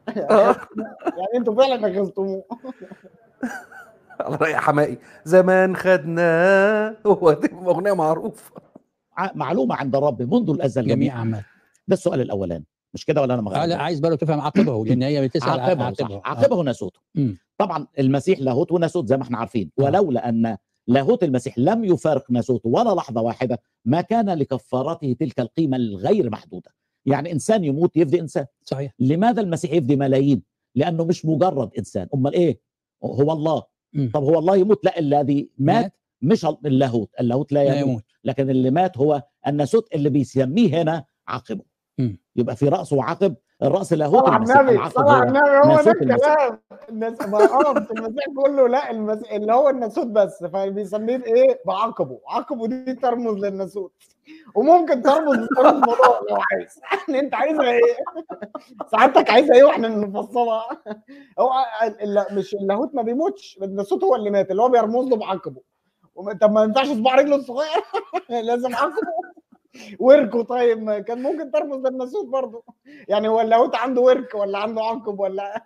آه. يعني انتوا فعلا اخذتموه على رأي حمائي زمان خدناه هو دي اغنيه معروفه ع- معلومه عند الرب منذ الازل جميع جميعا اعمال ده السؤال الاولاني مش كده ولا انا آه مغلط لا عايز برضه تفهم عقبه لان هي بتسال عاقبه عقبه صح عاقبه ناسوته مم. طبعا المسيح لاهوت وناسوت زي ما احنا عارفين آه. ولولا ان لاهوت المسيح لم يفارق ناسوته ولا لحظه واحده ما كان لكفارته تلك القيمه الغير محدوده يعني انسان يموت يفدي انسان صحيح لماذا المسيح يفدي ملايين لانه مش مجرد انسان امال ايه هو الله مم. طب هو الله يموت لا الذي مات مات مش اللاهوت اللاهوت لا لا يموت يموت لكن اللي مات هو الناسوت اللي بيسميه هنا عاقبه مم. يبقى في راسه عقب الراس لاهوت طبعا المسيح النبي العقب طبعا هو النبي هو ده ناسوت المسيح. الكلام الناس ما اه بس المسيح كله لا المس... اللي هو الناسوت بس فبيسميه ايه بعقبه عقبه دي ترمز للناسوت وممكن ترمز لثلاث موضوع لو عايز يعني انت عايزها ايه سعادتك عايزها ايه واحنا نفصلها هو ال- مش اللاهوت ما بيموتش الناسوت هو اللي مات اللي هو بيرمز له بعقبه وم- طب ما ينفعش صباع رجله الصغير لازم عقبه وركه طيب ما كان ممكن ترمز للناسوت برضه يعني هو اللاهوت عنده ورك ولا عنده عقب ولا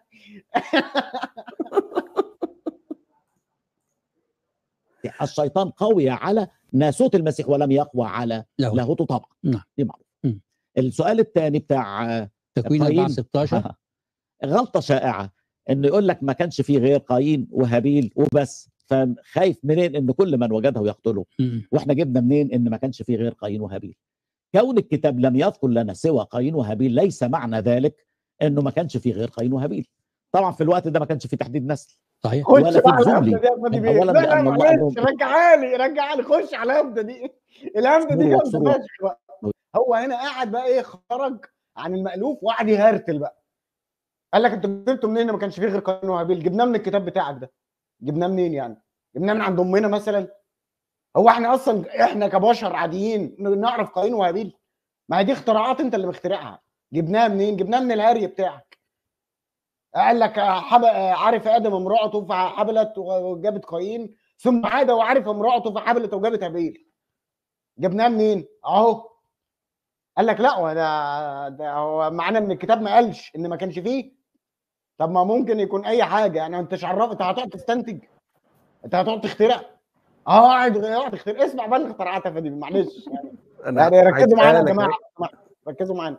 الشيطان قوي على ناسوت المسيح ولم يقوى على له لاهوته طبعا نعم. دي معروف مم. السؤال الثاني بتاع آه، تكوين قايين. 4 16 غلطه شائعه انه يقول لك ما كانش فيه غير قايين وهابيل وبس فخايف منين ان كل من وجده يقتله مم. واحنا جبنا منين ان ما كانش فيه غير قايين وهابيل كون الكتاب لم يذكر لنا سوى قايين وهابيل ليس معنى ذلك انه ما كانش فيه غير قايين وهابيل طبعا في الوقت ده ما كانش فيه تحديد نسل صحيح خش ولا في بقى على نزول الهبده لي. دي يا فادي بيه أولاً لا لا لأن الله معلش قال رجعها لي رجعها لي خش على الهبده دي الهبده دي اكسروا جامده واكسروا. فشخ بقى هو هنا قاعد بقى ايه خرج عن المألوف وقعد يهرتل بقى قال لك انتوا جبتوا منين ما كانش فيه غير قايين وهابيل جبناه من الكتاب بتاعك ده جبناه منين يعني جبناه من عند امنا مثلا هو احنا اصلا احنا كبشر عاديين نعرف قايين وهابيل ما هي دي اختراعات انت اللي مخترعها جبناها منين جبناها من الهري بتاعك قال لك حب... عارف ادم امراته فحبلت وجابت قايين ثم عاد وعرف امراته فحبلت وجابت هابيل جبناها منين اهو قال لك لا هو ده ده هو معنى ان الكتاب ما قالش ان ما كانش فيه طب ما ممكن يكون اي حاجه يعني انت مش عرفت انت هتقعد تستنتج انت هتقعد تخترع اه قاعد اقعد تخترع اسمع بقى الاختراعات يا فادي معلش يعني, انا يعني ركزوا عايز معانا يا أسألك جماعه ركزوا معانا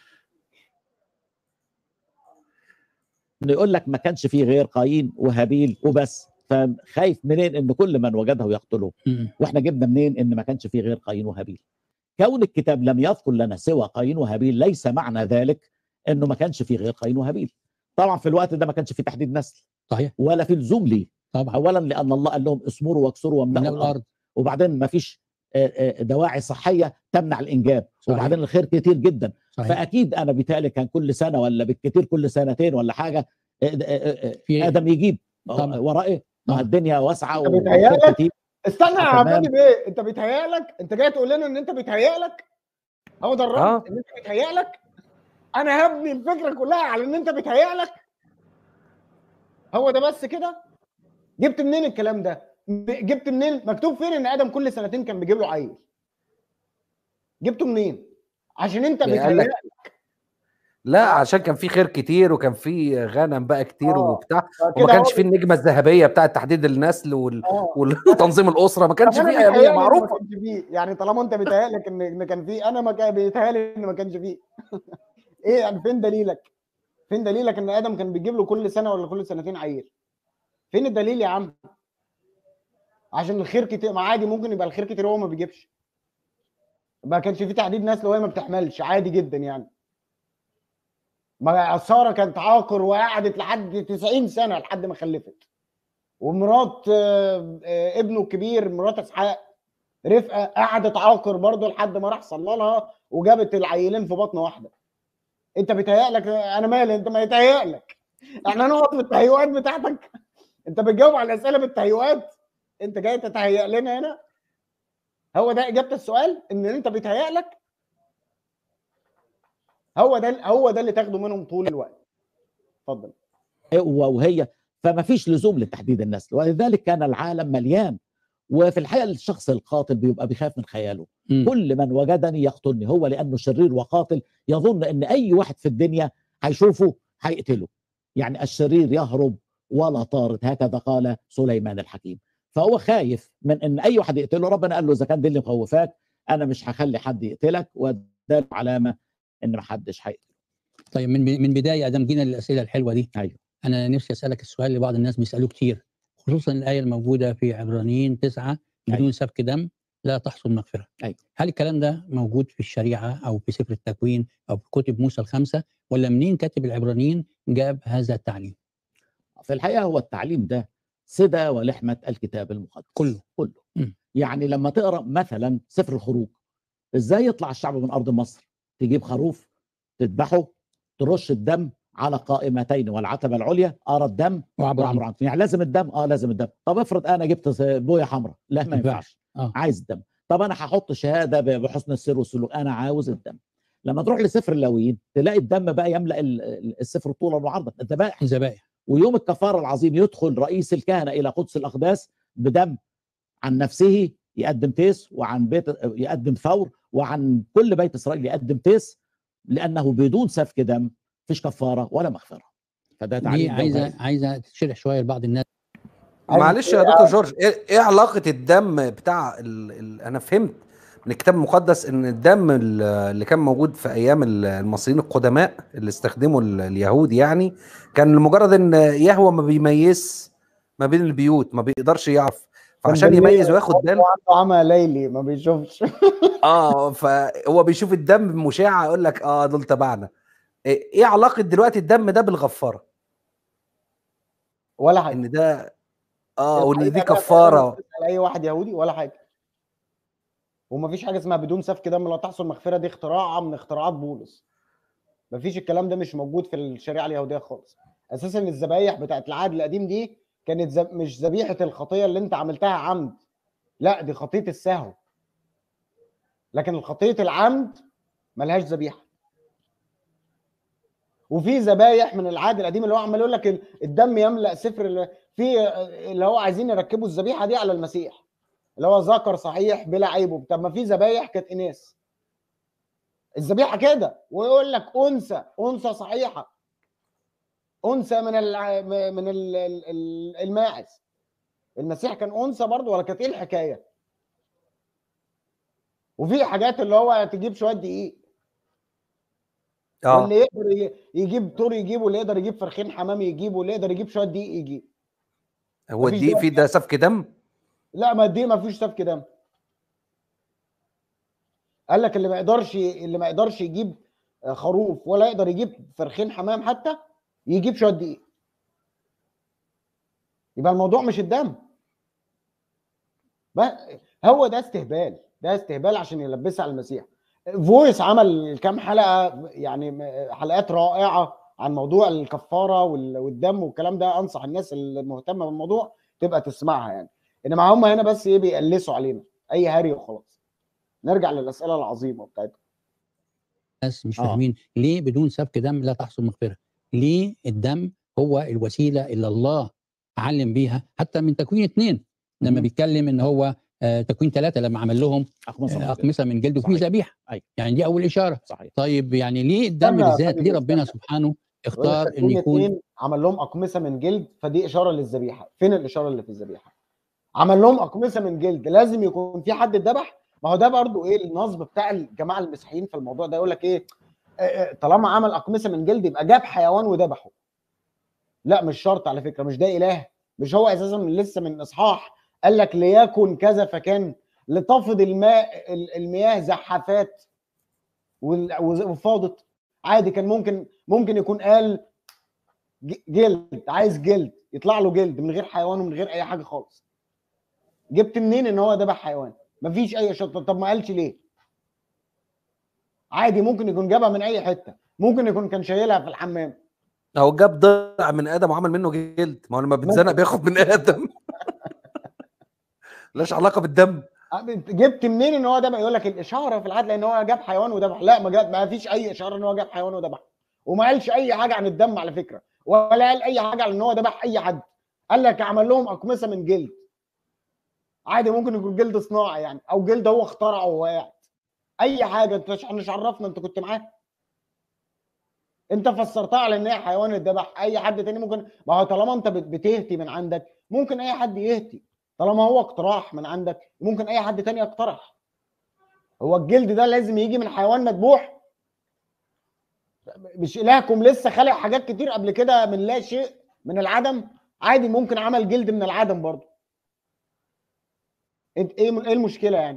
انه يقول لك ما كانش فيه غير قايين وهابيل وبس فخايف منين ان كل من وجده يقتله مم. واحنا جبنا منين ان ما كانش فيه غير قايين وهابيل كون الكتاب لم يذكر لنا سوى قايين وهابيل ليس معنى ذلك انه ما كانش فيه غير قايين وهابيل طبعا في الوقت ده ما كانش فيه تحديد نسل صحيح ولا في لزوم ليه طبعا اولا لان الله قال لهم اسمروا واكسروا من واملأوا الارض الارض وبعدين ما فيش آه، آه، دواعي صحيه تمنع الانجاب صحيح. وبعدين الخير كتير جدا صحيح فاكيد انا بيتهيألي كان كل سنه ولا بالكتير كل سنتين ولا حاجه آه، آه، آه، آه، في ادم يجيب طبعا. وراه ايه؟ ما طبعا. الدنيا واسعه أنت والخير بيتهيألك؟ كتير استنى يا تمام. فادي بيه انت بيتهيألك انت جاي تقول لنا ان انت بيتهيألك هو ده الرد آه. ان انت بيتهيألك انا هبني الفكره كلها على ان انت بيتهيألك هو ده بس كده جبت منين الكلام ده م- جبت منين مكتوب فين ان ادم كل سنتين كان بيجيب له عيل جبته منين عشان انت قال لك بيتهيألك لا عشان كان في خير كتير وكان في غنم بقى كتير آه. وبتاع فكده وما كانش هو في النجمه الذهبيه بتاعه تحديد النسل وال... اه وال- وتنظيم الاسره ما كانش طب أنا في اياميه بيتهيألي إن معروفه ما كانش فيه يعني طالما انت بيتهيألك ان ان كان فيه انا ما كان بيتهيألي ان ما كانش فيه ايه يعني فين دليلك؟ فين دليلك ان ادم كان بيجيب له كل سنه ولا كل سنتين عيل؟ فين الدليل يا عم؟ عشان الخير كتير ما عادي ممكن يبقى الخير كتير وهو ما بيجيبش ما كانش فيه تحديد نسل وهي ما بتحملش عادي جدا يعني ما ساره كانت عاقر وقعدت لحد 90 سنه لحد ما خلفت ومرات آه، آه، ابنه الكبير مرات اسحاق رفقه قعدت عاقر برضه لحد ما راح صلى لها وجابت العيلين في بطن واحده انت بيتهيألك انا مالي انت ما يتهيألك احنا نقعد في التهيؤات بتاعتك انت بتجاوب على الاسئله بالتهيؤات انت جاي تتهيأ لنا هنا هو ده اجابه السؤال ان انت بيتهيألك هو ده هو ده اللي تاخده منهم طول الوقت اتفضل هو وهي فما فيش لزوم لتحديد النسل ولذلك كان العالم مليان وفي الحقيقه الشخص القاتل بيبقى بيخاف من خياله مم. كل من وجدني يقتلني هو لانه شرير وقاتل يظن ان اي واحد في الدنيا هيشوفه هيقتله يعني الشرير يهرب ولا طارد هكذا قال سليمان الحكيم فهو خايف من ان اي واحد يقتله ربنا قال له اذا كان دي اللي مخوفاك انا مش هخلي حد يقتلك وده علامه ان ما حدش هيقتله طيب من من بدايه ادم جينا للاسئله الحلوه دي ايوه انا نفسي اسالك السؤال اللي بعض الناس بيسالوه كتير خصوصا الايه الموجوده في عبرانيين تسعة بدون أيوة. سفك دم لا تحصل مغفره أيوة. هل الكلام ده موجود في الشريعه او في سفر التكوين او في كتب موسى الخمسه ولا منين كاتب العبرانيين جاب هذا التعليم في الحقيقه هو التعليم ده صدى ولحمه الكتاب المقدس كله. كله مم. يعني لما تقرا مثلا سفر الخروج ازاي يطلع الشعب من ارض مصر تجيب خروف تذبحه ترش الدم على قائمتين والعتبه العليا ارى الدم وعبر وعبر عن يعني لازم الدم اه لازم الدم طب افرض انا جبت بويه حمراء لا ما ينفعش. ينفعش آه. عايز الدم طب انا هحط شهاده ب- بحسن السر والسلوك انا عاوز الدم لما تروح لسفر اللاويين تلاقي الدم بقى يملا ال- ال- السفر طولا وعرضا الذبائح ذبائح ويوم الكفاره العظيم يدخل رئيس الكهنه الى قدس الاقداس بدم عن نفسه يقدم تيس وعن بيت يقدم ثور وعن كل بيت اسرائيل يقدم تيس لانه بدون سفك دم فيش كفاره ولا مغفره فده دي تعليم عايزه جوهري. عايزه تشرح شويه لبعض الناس معلش يا دكتور جورج ايه إيه علاقه الدم بتاع ال... ال... انا فهمت من الكتاب المقدس ان الدم ال- اللي كان موجود في ايام ال- المصريين القدماء اللي استخدموا ال- اليهود يعني كان لمجرد ان يهوه ما بيميز ما بين البيوت ما بيقدرش يعرف فعشان بالليل يميز وياخد باله عنده عمى ليلي ما بيشوفش اه فهو بيشوف الدم مشع يقول لك اه دول تبعنا ايه إيه علاقه دلوقتي الدم ده بالغفاره ولا حاجه ان ده اه وان دي الحقيقة بقى كفاره فعلاً على اي واحد يهودي ولا حاجه ومفيش حاجه اسمها بدون سفك دم لا تحصل مغفره دي اختراع من اختراعات بولس مفيش الكلام ده مش موجود في الشريعه اليهوديه خالص اساسا الذبايح بتاعت العهد القديم دي كانت زب... مش ذبيحه الخطيه اللي انت عملتها عمد لا دي خطيه السهو لكن الخطيه العمد ملهاش ذبيحه وفي ذبايح من العهد القديم اللي هو عمال يقول لك ال- الدم يملا سفر ال- في اللي هو عايزين يركبوا الذبيحه دي على المسيح اللي هو ذكر صحيح بلا عيب طب ما في ذبايح كانت اناث الذبيحه كده ويقول لك انثى انثى صحيحه انثى من الع... من ال- ال- ال- الماعز المسيح كان انثى برضه ولا كانت ايه الحكايه وفي حاجات اللي هو تجيب شويه دقيق اه واللي يقدر ي- يجيب طور يجيبه واللي يقدر يجيب فرخين حمام يجيبه واللي يقدر يجيب شويه دقيق يجيب هو مفيش الدقيق دواء. فيه ده سفك دم لا ما الدقيق ما فيش سفك دم قال لك اللي ما يقدرش اللي ما يقدرش يجيب آه، خروف ولا يقدر يجيب فرخين حمام حتى يجيب شويه دقيق يبقى الموضوع مش الدم بقى هو ده استهبال ده استهبال عشان يلبسها على المسيح فويس عمل كام حلقه يعني م- حلقات رائعه عن موضوع الكفاره وال- والدم والكلام ده انصح الناس المهتمه بالموضوع تبقى تسمعها يعني انما هم هنا بس ايه بيقلسوا علينا اي هري وخلاص نرجع للاسئله العظيمه بتاعتكم الناس مش آه. فاهمين ليه بدون سفك دم لا تحصل مغفره ليه الدم هو الوسيله اللي الله علم بيها حتى من تكوين اثنين لما مم. بيتكلم ان هو آه، تكوين ثلاثه لما عمل لهم اقمصه آه، من اقمصه من جلد وفي صحيح. ذبيحه أيوة. يعني دي اول اشاره صحيح طيب يعني ليه الدم استنى يا بالذات فندم، ليه ربنا استنى. سبحانه يقول اختار لك ان يكون اتنين عمل لهم اقمصه من جلد فدي اشاره للذبيحه فين الاشاره اللي في الذبيحه عمل لهم اقمصه من جلد لازم يكون في حد اتذبح ما هو ده برضو ايه النصب بتاع الجماعه المسيحيين في الموضوع ده يقول لك ايه آه، آه، طالما عمل اقمصه من جلد يبقى جاب حيوان وذبحه لا مش شرط على فكره مش ده اله مش هو اساسا من لسه من اصحاح قال لك ليكن كذا فكان لتفض الماء ال- المياه زحفات وال- وفاضت عادي كان ممكن ممكن يكون قال ج- جلد عايز جلد يطلع له جلد من غير حيوان ومن غير اي حاجه خالص جبت منين ان هو ذبح حيوان مفيش اي شطه طب ما قالش ليه عادي ممكن يكون جابها من اي حته ممكن يكون كان شايلها في الحمام او جاب ضلع من ادم وعمل منه جلد ما هو لما بيتزنق بياخد من ادم ملهاش علاقه بالدم أنت جبت منين ان هو ذبح يقول لك الاشاره في العدل ان هو جاب حيوان وذبح لا ما جاب ما فيش اي اشاره ان هو جاب حيوان وذبح وما قالش اي حاجه عن الدم على فكره ولا قال اي حاجه عن ان هو ذبح اي حد قال لك عمل لهم اقمصه من جلد عادي ممكن يكون جلد صناعي يعني او جلد هو اخترعه وهو قاعد اي حاجه انت مش مش عرفنا انت كنت معاه انت فسرتها على ان هي حيوان اتذبح اي حد تاني ممكن ما هو طالما انت بت- بتهتي من عندك ممكن اي حد يهتي طالما هو اقتراح من عندك ممكن اي حد تاني يقترح هو الجلد ده لازم يجي من حيوان مذبوح مش الهكم لسه خالق حاجات كتير قبل كده من لا شيء من العدم عادي ممكن عمل جلد من العدم برضه انت ايه ايه المشكله يعني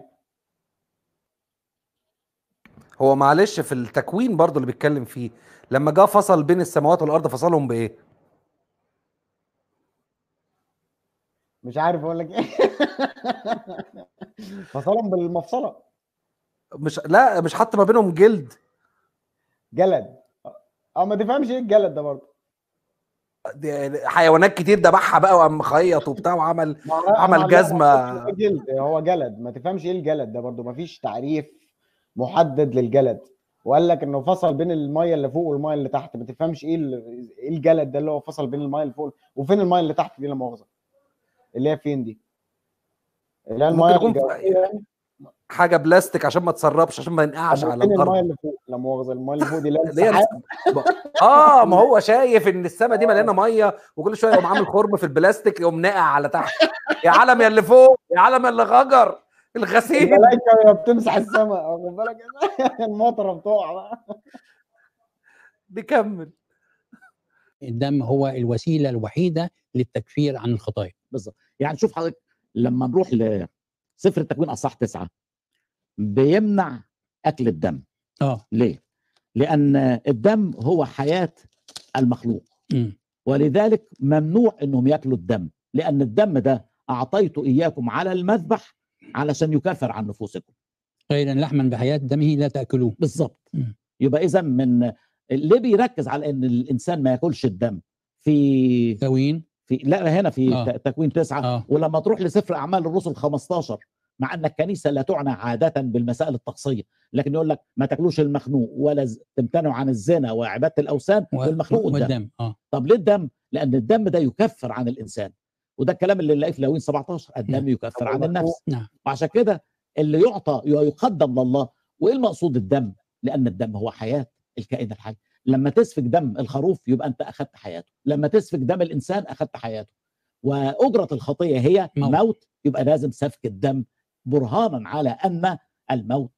هو معلش في التكوين برضو اللي بيتكلم فيه لما جه فصل بين السماوات والارض فصلهم بايه مش عارف اقول لك ايه فصلهم بالمفصله مش لا مش حط ما بينهم جلد جلد اه ما تفهمش ايه الجلد ده برضه دي حيوانات كتير ذبحها بقى وقام مخيط وبتاع وعمل ما هو- عمل ما هو جزمة. هو جلد هو جلد ما تفهمش ايه الجلد ده برضه ما فيش تعريف محدد للجلد وقال لك انه فصل بين الميه اللي فوق والميه اللي تحت ما تفهمش ايه ال- ايه الجلد ده اللي هو فصل بين الميه اللي فوق وفين الميه اللي تحت دي لا مؤاخذه اللي هي فين دي اللي هي ممكن الميه يكون الجوفية يعني. حاجه بلاستيك عشان ما تسربش عشان ما ينقعش طب على فين الميه الارض اللي فوق لا مؤاخذه الميه اللي فوق دي اللي هي اللي هي السحاب اه ما هو شايف ان السما دي مليانه ميه وكل شويه يقوم عامل خرم في البلاستيك يقوم ناقع على تحت يا علم يا اللي فوق يا علم يا اللي غجر الغسيل الملائكه وهي بتمسح السماء واخد بالك المطره بتقع بقى نكمل الدم هو الوسيله الوحيده للتكفير عن الخطايا يعني شوف حضرتك لما نروح لسفر التكوين اصح تسعه بيمنع اكل الدم اه ليه؟ لان الدم هو حياه المخلوق أمم. ولذلك ممنوع انهم ياكلوا الدم لان الدم ده اعطيته اياكم على المذبح علشان يكفر عن نفوسكم غير لحما بحياه دمه لا تاكلوه بالظبط مم. يبقى اذا من ليه بيركز على ان الانسان ما ياكلش الدم في كوين في لا هنا في آه. ت- تكوين تسعه اه ولما تروح لسفر اعمال الرسل 15 مع ان الكنيسه لا تعنى عاده بالمسائل الطقسيه لكن يقول لك ما تاكلوش المخنوق ولا ز- تمتنعوا عن الزنا وعباده الاوثان و- والمخنوق والدم والدم اه طب ليه الدم؟ لان الدم ده يكفر عن الانسان وده الكلام اللي نلاقيه في لاوين 17 الدم نعم. يكفر عن النفس نعم وعشان كده اللي يعطى يقدم لله وايه المقصود الدم؟ لان الدم هو حياه الكائن الحي لما تسفك دم الخروف يبقى انت اخذت حياته لما تسفك دم الانسان اخذت حياته واجره الخطيه هي موت. موت, موت يبقى لازم سفك الدم برهانا على ان الموت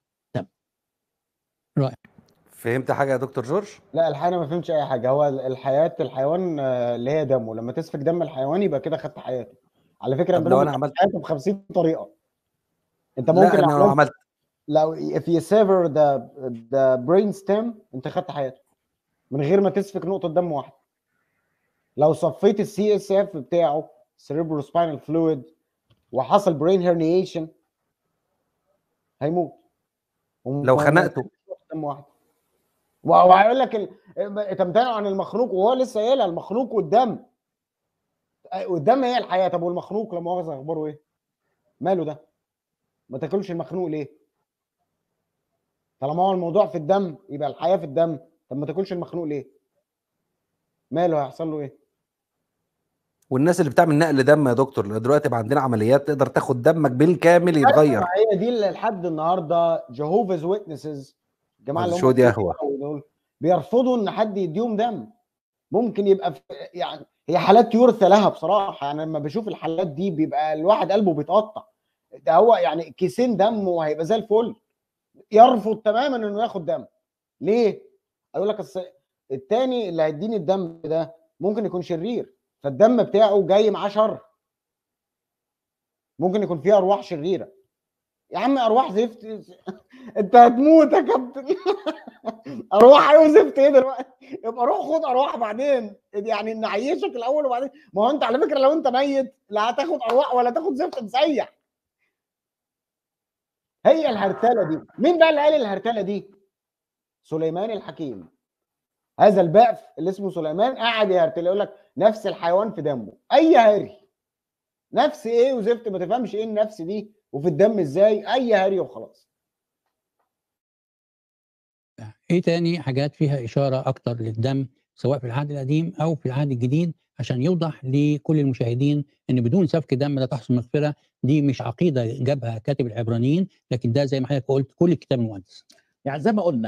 فهمت حاجه يا دكتور جورج لا الحقيقه أنا ما فهمتش اي حاجه هو الحياه الحيوان آه، اللي هي دمه لما تسفك دم الحيوان يبقى كده خدت حياته على فكره طب انت لو ممكن انا تاخد عملت حياته ب 50 طريقه انت لا ممكن انا لو لو عملت عملت لو if you sever the the brain stem انت خدت حياته من غير ما تسفك نقطه دم واحده لو صفيت السي اس اف بتاعه cerebral spinal fluid وحصل brain herniation هيموت لو وما- خنقته نقطة دم واحده و- وهيقول لك ال- تمتنع عن المخلوق وهو لسه قايلها المخلوق والدم والدم هي الحياه طب والمخلوق لا مؤاخذه اخباره ايه؟ ماله ده؟ ما تاكلش المخنوق ليه؟ طالما هو الموضوع في الدم يبقى الحياه في الدم طب ما تاكلش المخنوق ليه؟ ماله هيحصل له ايه؟ والناس اللي بتعمل نقل دم يا دكتور دلوقتي بقى عندنا عمليات تقدر تاخد دمك بالكامل يتغير هي دي اللي لحد النهارده جهوفاز ويتنسز الجماعه اللي هم شو دي قهوة. دول بيرفضوا ان حد يديهم دم ممكن يبقى في يعني هي حالات يرثى لها بصراحه يعني لما بشوف الحالات دي بيبقى الواحد قلبه بيتقطع ده هو يعني كيسين دم وهيبقى زي الفل يرفض تماما انه ياخد دم ليه؟ اقول لك أصل التاني اللي هيديني الدم ده ممكن يكون شرير فالدم بتاعه جاي معاه شر ممكن يكون فيه ارواح شريره يا عم ارواح زفت انت هتموت يا كابتن ارواح ايه وزفت ايه دلوقتي يبقى روح خد ارواح بعدين يعني نعيشك الاول وبعدين ما هو انت على فكره لو انت ميت لا هتاخد ارواح ولا تاخد زفت مسيح هي الهرتله دي مين بقى اللي قال الهرتله دي سليمان الحكيم هذا البقف اللي اسمه سليمان قاعد يهرتل يقول لك نفس الحيوان في دمه اي هري نفس ايه وزفت ما تفهمش ايه النفس دي وفي الدم ازاي اي هري وخلاص ايه تاني حاجات فيها اشاره اكتر للدم سواء في العهد القديم او في العهد الجديد عشان يوضح لكل المشاهدين ان بدون سفك دم لا تحصل مغفره دي مش عقيده جابها كاتب العبرانيين لكن ده زي ما حضرتك قلت كل الكتاب المقدس يعني زي ما قلنا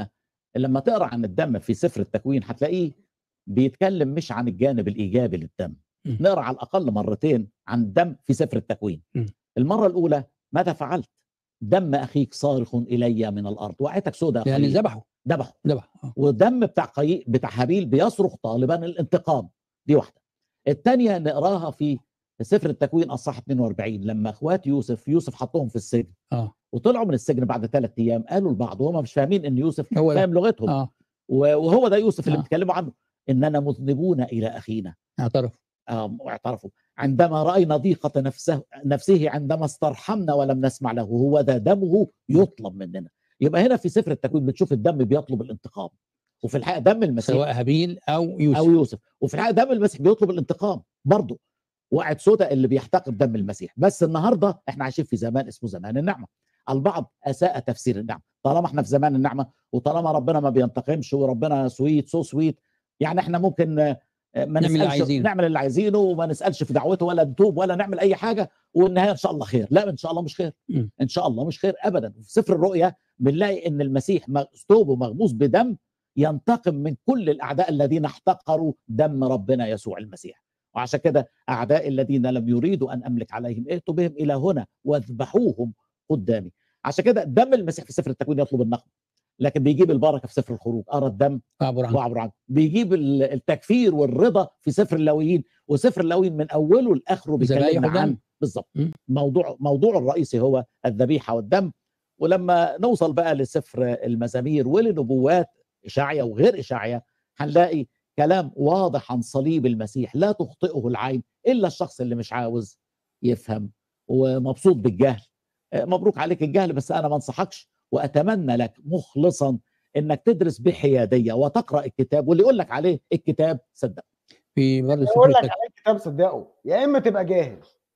لما تقرا عن الدم في سفر التكوين هتلاقيه بيتكلم مش عن الجانب الايجابي للدم م. نقرا على الاقل مرتين عن الدم في سفر التكوين م. المره الاولى ماذا فعلت دم اخيك صارخ الي من الارض وقعتك سوداء يعني ذبحوا ذبحوا ذبحوا آه. ودم بتاع قي... بتاع هابيل بيصرخ طالبا الانتقام دي واحده الثانيه نقراها في سفر التكوين اصحاح 42 لما اخوات يوسف يوسف حطهم في السجن اه وطلعوا من السجن بعد ثلاث ايام قالوا لبعض وهم مش فاهمين ان يوسف هو ده. فاهم لغتهم اه و- وهو ده يوسف اللي آه. بيتكلموا عنه اننا مذنبون الى اخينا اعترف آه، واعترفوا عندما راينا ضيقه نفسه نفسه عندما استرحمنا ولم نسمع له هو ذا دمه يطلب مننا يبقى هنا في سفر التكوين بتشوف الدم بيطلب الانتقام وفي الحقيقه دم المسيح سواء هابيل او يوسف او يوسف وفي الحقيقه دم المسيح بيطلب الانتقام برضه وقعت سوداء اللي بيحتقر دم المسيح بس النهارده احنا عايشين في زمان اسمه زمان النعمه البعض اساء تفسير النعمه طالما احنا في زمان النعمه وطالما ربنا ما بينتقمش وربنا سويت سو سويت يعني احنا ممكن آه، ما نعمل اللي نسالش عايزينه. نعمل اللي عايزينه وما نسالش في دعوته ولا نتوب ولا نعمل اي حاجه والنهايه ان شاء الله خير لا ان شاء الله مش خير م. ان شاء الله مش خير ابدا في سفر الرؤيا بنلاقي ان المسيح مغصوب ومغموس بدم ينتقم من كل الاعداء الذين احتقروا دم ربنا يسوع المسيح وعشان كده اعداء الذين لم يريدوا ان املك عليهم ائتوا بهم الى هنا واذبحوهم قدامي عشان كده دم المسيح في سفر التكوين يطلب النقم لكن بيجيب البركه في سفر الخروج ارى الدم اعبر عنه واعبر عنه بيجيب ال- التكفير والرضا في سفر اللاويين وسفر اللاويين من اوله لاخره ذبايح بيتكلم ودم. عن بالظبط مم. موضوع موضوع الرئيسي هو الذبيحه والدم ولما نوصل بقى لسفر المزامير ولنبوات اشعيا وغير اشعيا هنلاقي كلام واضح عن صليب المسيح لا تخطئه العين الا الشخص اللي مش عاوز يفهم ومبسوط بالجهل آه، مبروك عليك الجهل بس انا ما انصحكش واتمنى لك مخلصا انك تدرس بحياديه وتقرا الكتاب واللي يقول لك عليه الكتاب صدق في برضه سفر يقول لك التك... عليه الكتاب صدقه يا اما تبقى جاهل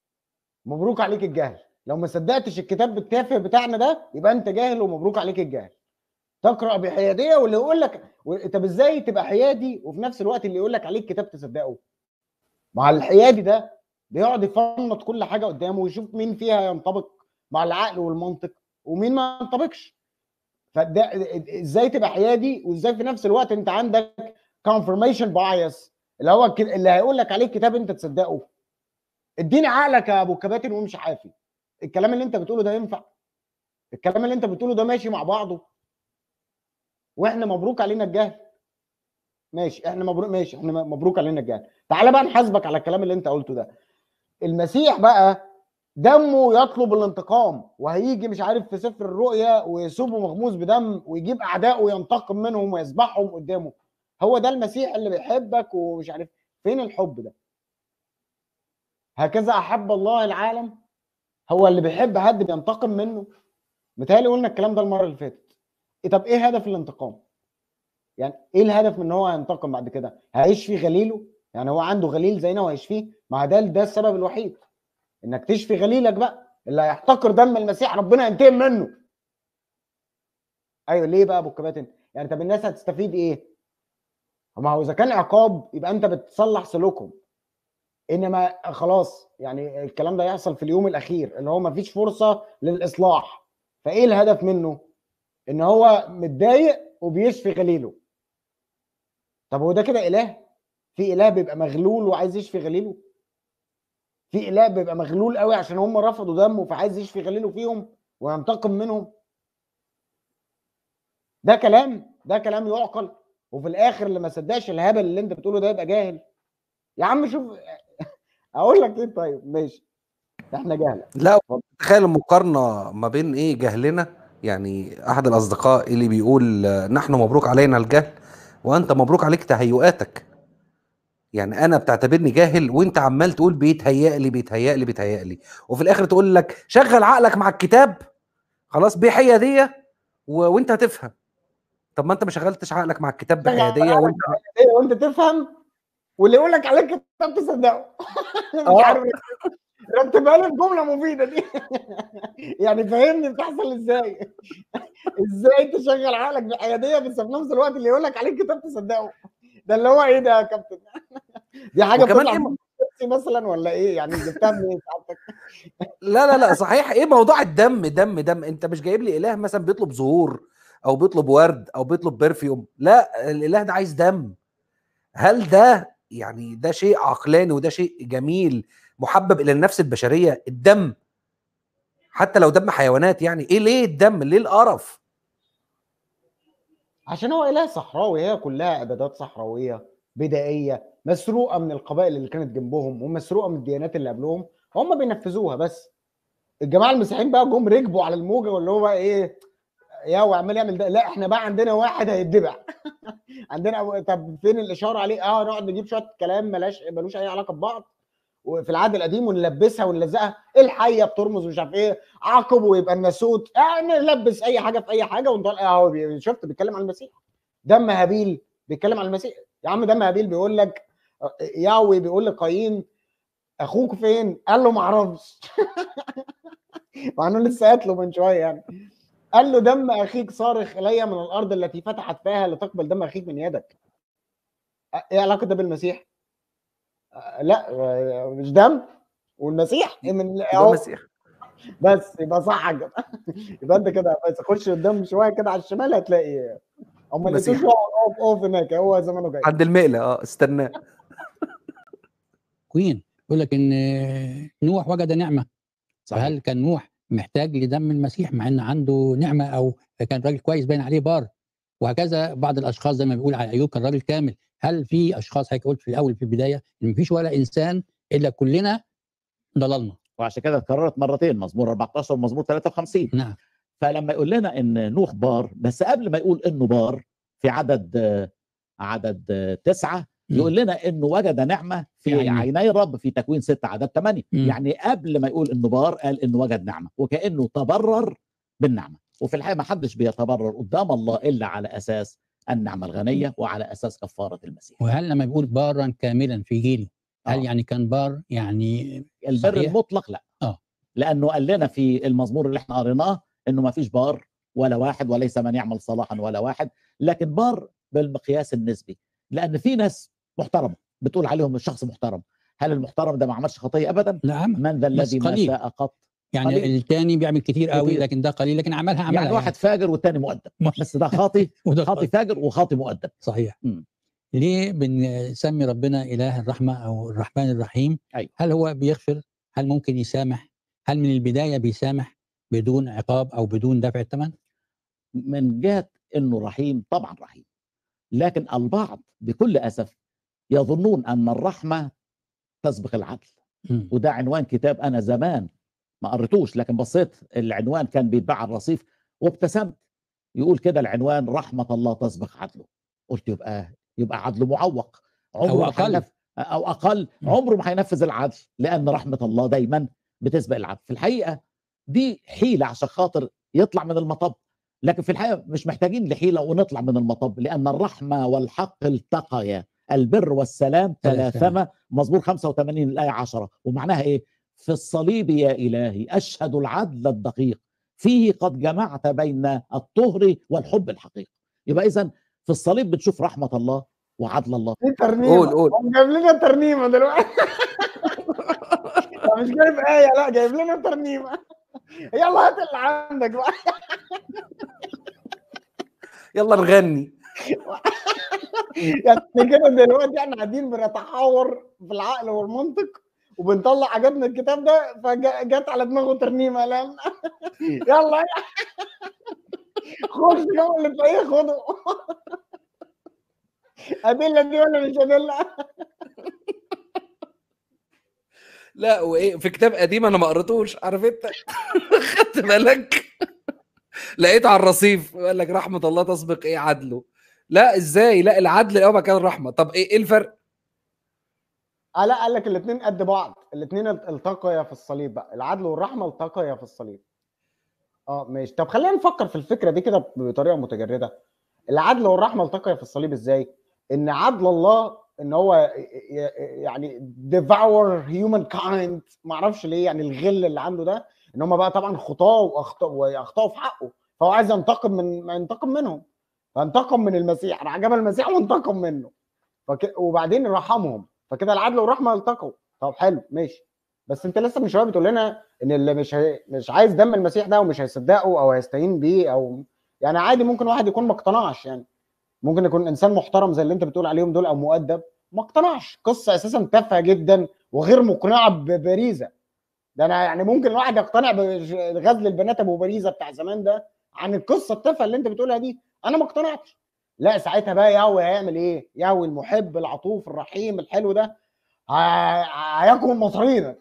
مبروك عليك الجهل لو ما صدقتش الكتاب التافه بتاعنا ده يبقى انت جاهل ومبروك عليك الجهل تقرا بحياديه واللي يقول لك و- طب ازاي تبقى حيادي وفي نفس الوقت اللي يقول لك عليه الكتاب تصدقه مع الحيادي ده بيقعد يفنط كل حاجه قدامه ويشوف مين فيها ينطبق مع العقل والمنطق ومين ما ينطبقش فده ازاي تبقى حيادي وازاي في نفس الوقت انت عندك confirmation bias اللي هو الك- اللي هيقول لك عليه الكتاب انت تصدقه اديني عقلك يا ابو الكباتن وامشي حافي الكلام اللي انت بتقوله ده ينفع الكلام اللي انت بتقوله ده ماشي مع بعضه واحنا مبروك علينا الجهل ماشي احنا مبروك ماشي احنا مبروك علينا الجهل تعالى بقى نحاسبك على الكلام اللي انت قلته ده المسيح بقى دمه يطلب الانتقام وهيجي مش عارف في سفر الرؤيا ويسوبه مغموس بدم ويجيب اعدائه وينتقم منهم ويذبحهم قدامه هو ده المسيح اللي بيحبك ومش عارف فين الحب ده هكذا احب الله العالم هو اللي بيحب حد بينتقم منه متهيألي قلنا الكلام ده المره اللي فاتت إيه طب ايه هدف الانتقام يعني ايه الهدف من ان هو هينتقم بعد كده هيشفي غليله يعني هو عنده غليل زينا وهيشفيه ما ده ده السبب الوحيد انك تشفي غليلك بقى اللي هيحتقر دم المسيح ربنا ينتقم منه ايوه ليه بقى ابو الكباتن يعني طب الناس هتستفيد ايه ما هو اذا كان عقاب يبقى انت بتصلح سلوكهم انما خلاص يعني الكلام ده يحصل في اليوم الاخير اللي هو ما فيش فرصه للاصلاح فايه الهدف منه ان هو متضايق وبيشفي غليله طب هو ده كده اله في اله بيبقى مغلول وعايز يشفي غليله في اله بيبقى مغلول قوي عشان هم رفضوا دمه فعايز يشفي غليله فيهم وينتقم منهم ده كلام ده كلام يعقل وفي الاخر اللي ما صدقش الهبل اللي انت بتقوله ده يبقى جاهل يا عم شوف اقول لك ايه طيب ماشي احنا جهله لا تخيل المقارنه ما بين ايه جهلنا يعني احد الاصدقاء اللي بيقول آه، نحن مبروك علينا الجهل وانت مبروك عليك تهيؤاتك يعني انا بتعتبرني جاهل وانت عمال تقول بيتهيأ لي بيتهيأ لي بيتهيأ لي وفي الاخر تقول لك شغل عقلك مع الكتاب خلاص بحياديه و... وانت هتفهم طب ما انت ما شغلتش عقلك مع الكتاب شغل بحياديه عقلك وانت ايه وانت تفهم واللي يقول لك عليك كتاب تصدقه مش آه. عارف رتبها لي الجمله مفيده دي يعني فهمني بتحصل ازاي ازاي تشغل عقلك بحياديه بس في نفس الوقت اللي يقول لك عليك كتاب تصدقه ده اللي هو ايه ده يا كابتن دي حاجه وكمان بتطلع إيه من نفسي مثلا ولا ايه يعني جبتها منين سعادتك لا لا لا صحيح ايه موضوع الدم دم دم انت مش جايب لي اله مثلا بيطلب ظهور او بيطلب ورد او بيطلب برفيوم لا الاله ده عايز دم هل ده يعني ده شيء عقلاني وده شيء جميل محبب الى النفس البشريه الدم حتى لو دم حيوانات يعني ايه ليه الدم ليه القرف عشان هو اله صحراوي هي كلها عبادات صحراويه بدائيه مسروقه من القبائل اللي كانت جنبهم ومسروقه من الديانات اللي قبلهم هم بينفذوها بس الجماعه المسيحيين بقى جم ركبوا على الموجه واللي هو بقى ايه يا وعمال يعمل ده لا احنا بقى عندنا واحد هيتبع عندنا طب فين الاشاره عليه اه نقعد نجيب شويه كلام ملاش ملوش اي علاقه ببعض وفي العهد القديم ونلبسها ونلزقها الحيه بترمز مش عارف ايه عقب ويبقى الناسوت يعني نلبس اي حاجه في اي حاجه ونطلع اهو بي- شفت بيتكلم عن المسيح دم هابيل بيتكلم عن المسيح يا عم دم هابيل بيقول لك ياوي بيقول لقايين اخوك فين؟ قال له ما اعرفش مع انه لسه قاتله من شويه يعني قال له دم اخيك صارخ الي من الارض التي فتحت فيها لتقبل دم اخيك من يدك ايه علاقه ده بالمسيح؟ أه، لا أه، مش دم والمسيح من ده أهو، مسيح بس يبقى صح كده يبقى انت كده بس خش قدام شويه كده على الشمال هتلاقي هم اللي مسيح. اقف اقف هناك هو زمانه جاي عند المقله اه استناه كوين يقول لك ان نوح وجد نعمه صحيح فهل كان نوح محتاج لدم المسيح مع ان عنده نعمه او كان راجل كويس باين عليه بار وهكذا بعض الاشخاص زي ما بيقول على ايوب كان راجل كامل هل في اشخاص هيك قلت في الاول في البدايه ان مفيش ولا انسان الا كلنا ضللنا وعشان كده اتكررت مرتين مزمور 14 ومزمور 53 نعم فلما يقول لنا ان نوح بار بس قبل ما يقول انه بار في عدد آه، عدد آه، تسعة يقول لنا انه وجد نعمه في في عينيه. عيني الرب في تكوين 6 عدد 8 مم. يعني قبل ما يقول انه بار قال انه وجد نعمه وكانه تبرر بالنعمه وفي الحقيقه ما حدش بيتبرر قدام الله الا على اساس النعمه الغنيه وعلى اساس كفاره المسيح وهل لما بيقول بارا كاملا في جيله هل آه. يعني كان بار يعني البر صحيح. المطلق لا آه. لانه قال لنا في المزمور اللي احنا قريناه انه ما فيش بار ولا واحد وليس من يعمل صلاحا ولا واحد لكن بار بالمقياس النسبي لان في ناس محترمه بتقول عليهم الشخص محترم هل المحترم ده ما عملش خطيه ابدا نعم من ذا الذي ما قليل. شاء قط يعني قليل. الثاني بيعمل كتير قوي كتير. لكن ده قليل لكن عملها عملها يعني واحد فاجر والتاني مؤدب بس ده خاطي وده خاطي فاجر وخاطي مؤدب صحيح مم. ليه بنسمي ربنا اله الرحمه او الرحمن الرحيم أيوة. هل هو بيغفر هل ممكن يسامح هل من البدايه بيسامح بدون عقاب او بدون دفع الثمن من جهه انه رحيم طبعا رحيم لكن البعض بكل اسف يظنون ان الرحمه تسبق العدل مم. وده عنوان كتاب انا زمان ما قريتوش لكن بصيت العنوان كان بيتباع على الرصيف وابتسمت يقول كده العنوان رحمه الله تسبق عدله قلت يبقى يبقى عدله معوق عمره أو ما أقل. هينف- او اقل م. عمره ما هينفذ العدل لان رحمه الله دايما بتسبق العدل في الحقيقه دي حيله عشان خاطر يطلع من المطب لكن في الحقيقه مش محتاجين لحيله ونطلع من المطب لان الرحمه والحق التقيا البر والسلام تلاثما. تلاثما مزمور 85 الايه 10 ومعناها ايه في الصليب يا الهي اشهد العدل الدقيق فيه قد جمعت بين الطهر والحب الحقيقي يبقى اذا في الصليب بتشوف رحمه الله وعدل الله دي ترنيمه قول قول هو جايب لنا ترنيمه دلوقتي مش جايب ايه لا جايب لنا ترنيمه يلا هات اللي عندك بقى يلا نغني يعني كده دلوقتي احنا قاعدين بنتحاور في العقل والمنطق وبنطلع حاجات من الكتاب ده فجت على دماغه ترنيمه لا يلا خش جو اللي تلاقيه خده ادله دي ولا مش ادله؟ لا وايه في كتاب قديم انا ما قريتوش عارف انت خدت بالك لقيت على الرصيف قال لك رحمه الله تسبق ايه عدله لا ازاي لا العدل الاول كان الرحمه طب ايه ايه الفرق آه لا قال لك الاثنين قد بعض الاثنين التقيا في الصليب بقى العدل والرحمه التقيا في الصليب اه ماشي طب خلينا نفكر في الفكره دي كده بطريقه متجرده العدل والرحمه التقيا في الصليب ازاي ان عدل الله ان هو ي- ي- يعني devour human kind ما اعرفش ليه يعني الغل اللي عنده ده ان هم بقى طبعا خطاه واخطاوا واخطاوا في حقه فهو عايز ينتقم من ينتقم منهم فانتقم من المسيح راح جاب المسيح وانتقم منه فك... وبعدين رحمهم فكده العدل والرحمه التقوا طب حلو ماشي بس انت لسه من شويه بتقول لنا ان اللي مش هي... مش عايز دم المسيح ده ومش هيصدقه او هيستهين بيه او يعني عادي ممكن واحد يكون ما اقتنعش يعني ممكن يكون انسان محترم زي اللي انت بتقول عليهم دول او مؤدب ما اقتنعش قصه اساسا تافهه جدا وغير مقنعه ببريزه ده انا يعني ممكن الواحد يقتنع بغزل البنات ابو بريزه بتاع زمان ده عن القصه التافهه اللي انت بتقولها دي انا ما اقتنعتش لا ساعتها بقى يهوي هيعمل ايه؟ يهوي المحب العطوف الرحيم الحلو ده ه- هياكل مصارينك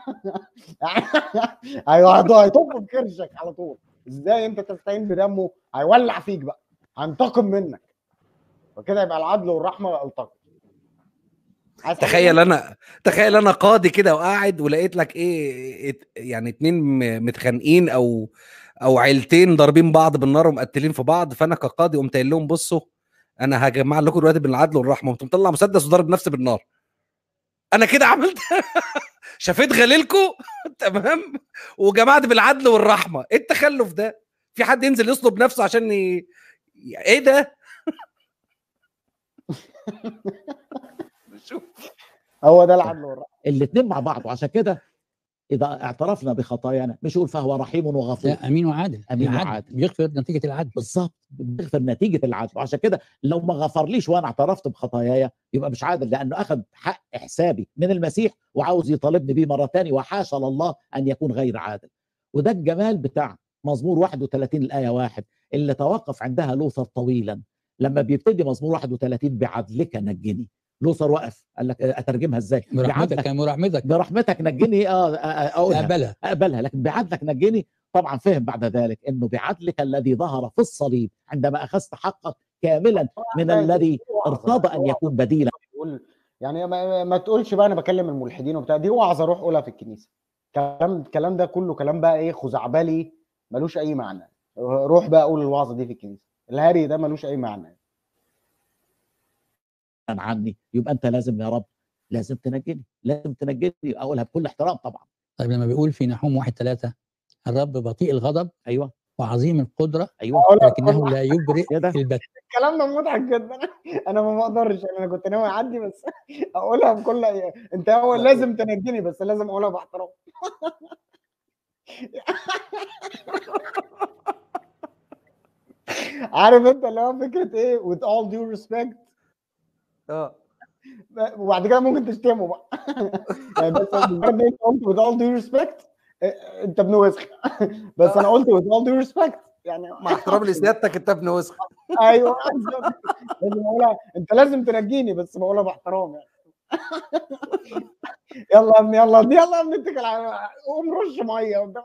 هيطب بكرشك على طول ازاي انت تستعين بدمه هيولع فيك بقى هينتقم منك وكده يبقى العدل والرحمه التقوا عايز حاجة تخيل تانية؟ انا تخيل انا قاضي كده وقاعد ولقيت لك ايه ات- يعني اتنين م- متخانقين او او عيلتين ضاربين بعض بالنار ومقتلين في بعض فانا كقاضي قمت قايل لهم بصوا انا هجمع لكم دلوقتي بين العدل والرحمه قمت مطلع مسدس وضارب نفسي بالنار انا كده عملت شفيت غليلكم تمام وجمعت بالعدل والرحمه ايه التخلف ده في حد ينزل يصلب نفسه عشان ي... ايه ده شوف هو ده العدل والرحمه الاثنين مع بعض وعشان كده اذا اعترفنا بخطايانا مش يقول فهو رحيم وغفور لا امين وعادل أمين العدل وعادل. بيغفر نتيجه العدل بالظبط بيغفر نتيجه العدل وعشان كده لو ما غفرليش وانا اعترفت بخطاياي يبقى مش عادل لانه اخذ حق حسابي من المسيح وعاوز يطالبني بيه مره ثانيه وحاشا لله ان يكون غير عادل وده الجمال بتاع مزمور 31 الايه واحد اللي توقف عندها لوثر طويلا لما بيبتدي مزمور 31 بعدلك نجني لوثر وقف قال لك اترجمها ازاي برحمتك بعدلك برحمتك برحمتك نجني اه آه، آه، اقولها اقبلها اقبلها لكن بعدلك نجني طبعا فهم بعد ذلك انه بعدلك الذي ظهر في الصليب عندما اخذت حقك كاملا من الذي ارتضى ان يكون بديلا تقول يعني ما, ما تقولش بقى انا بكلم الملحدين وبتاع دي وعظه اروح اقولها في الكنيسه كلام الكلام ده كله كلام بقى ايه خزعبلي ملوش اي معنى روح بقى اقول الوعظه دي في الكنيسه الهري ده ملوش اي معنى عني يبقى انت لازم يا رب لازم تنجني لازم تنجني اقولها بكل احترام طبعا طيب لما بيقول في نحوم واحد ثلاثة الرب بطيء الغضب ايوه وعظيم القدرة ايوه أقولها لكنه لا يبرئ كده البت الكلام ده مضحك جدا انا ما بقدرش انا كنت ناوي اعدي بس اقولها بكل انت هو لازم تنجني بس لازم اقولها باحترام عارف انت اللي هو فكره ايه with all due respect اه وبعد كده ممكن تشتمه بقى يعني بس مجرد إن انت قلت with all due respect إيه، انت ابن وسخ بس انا قلت with all due respect يعني مع احترامي لسيادتك انت ابن وسخ ايوه بالظبط. لازم اقولها انت لازم تنجيني بس بقولها باحترام يعني يلا يا ابني يلا يلا يا ابني اتكل على قوم رش ميه قدام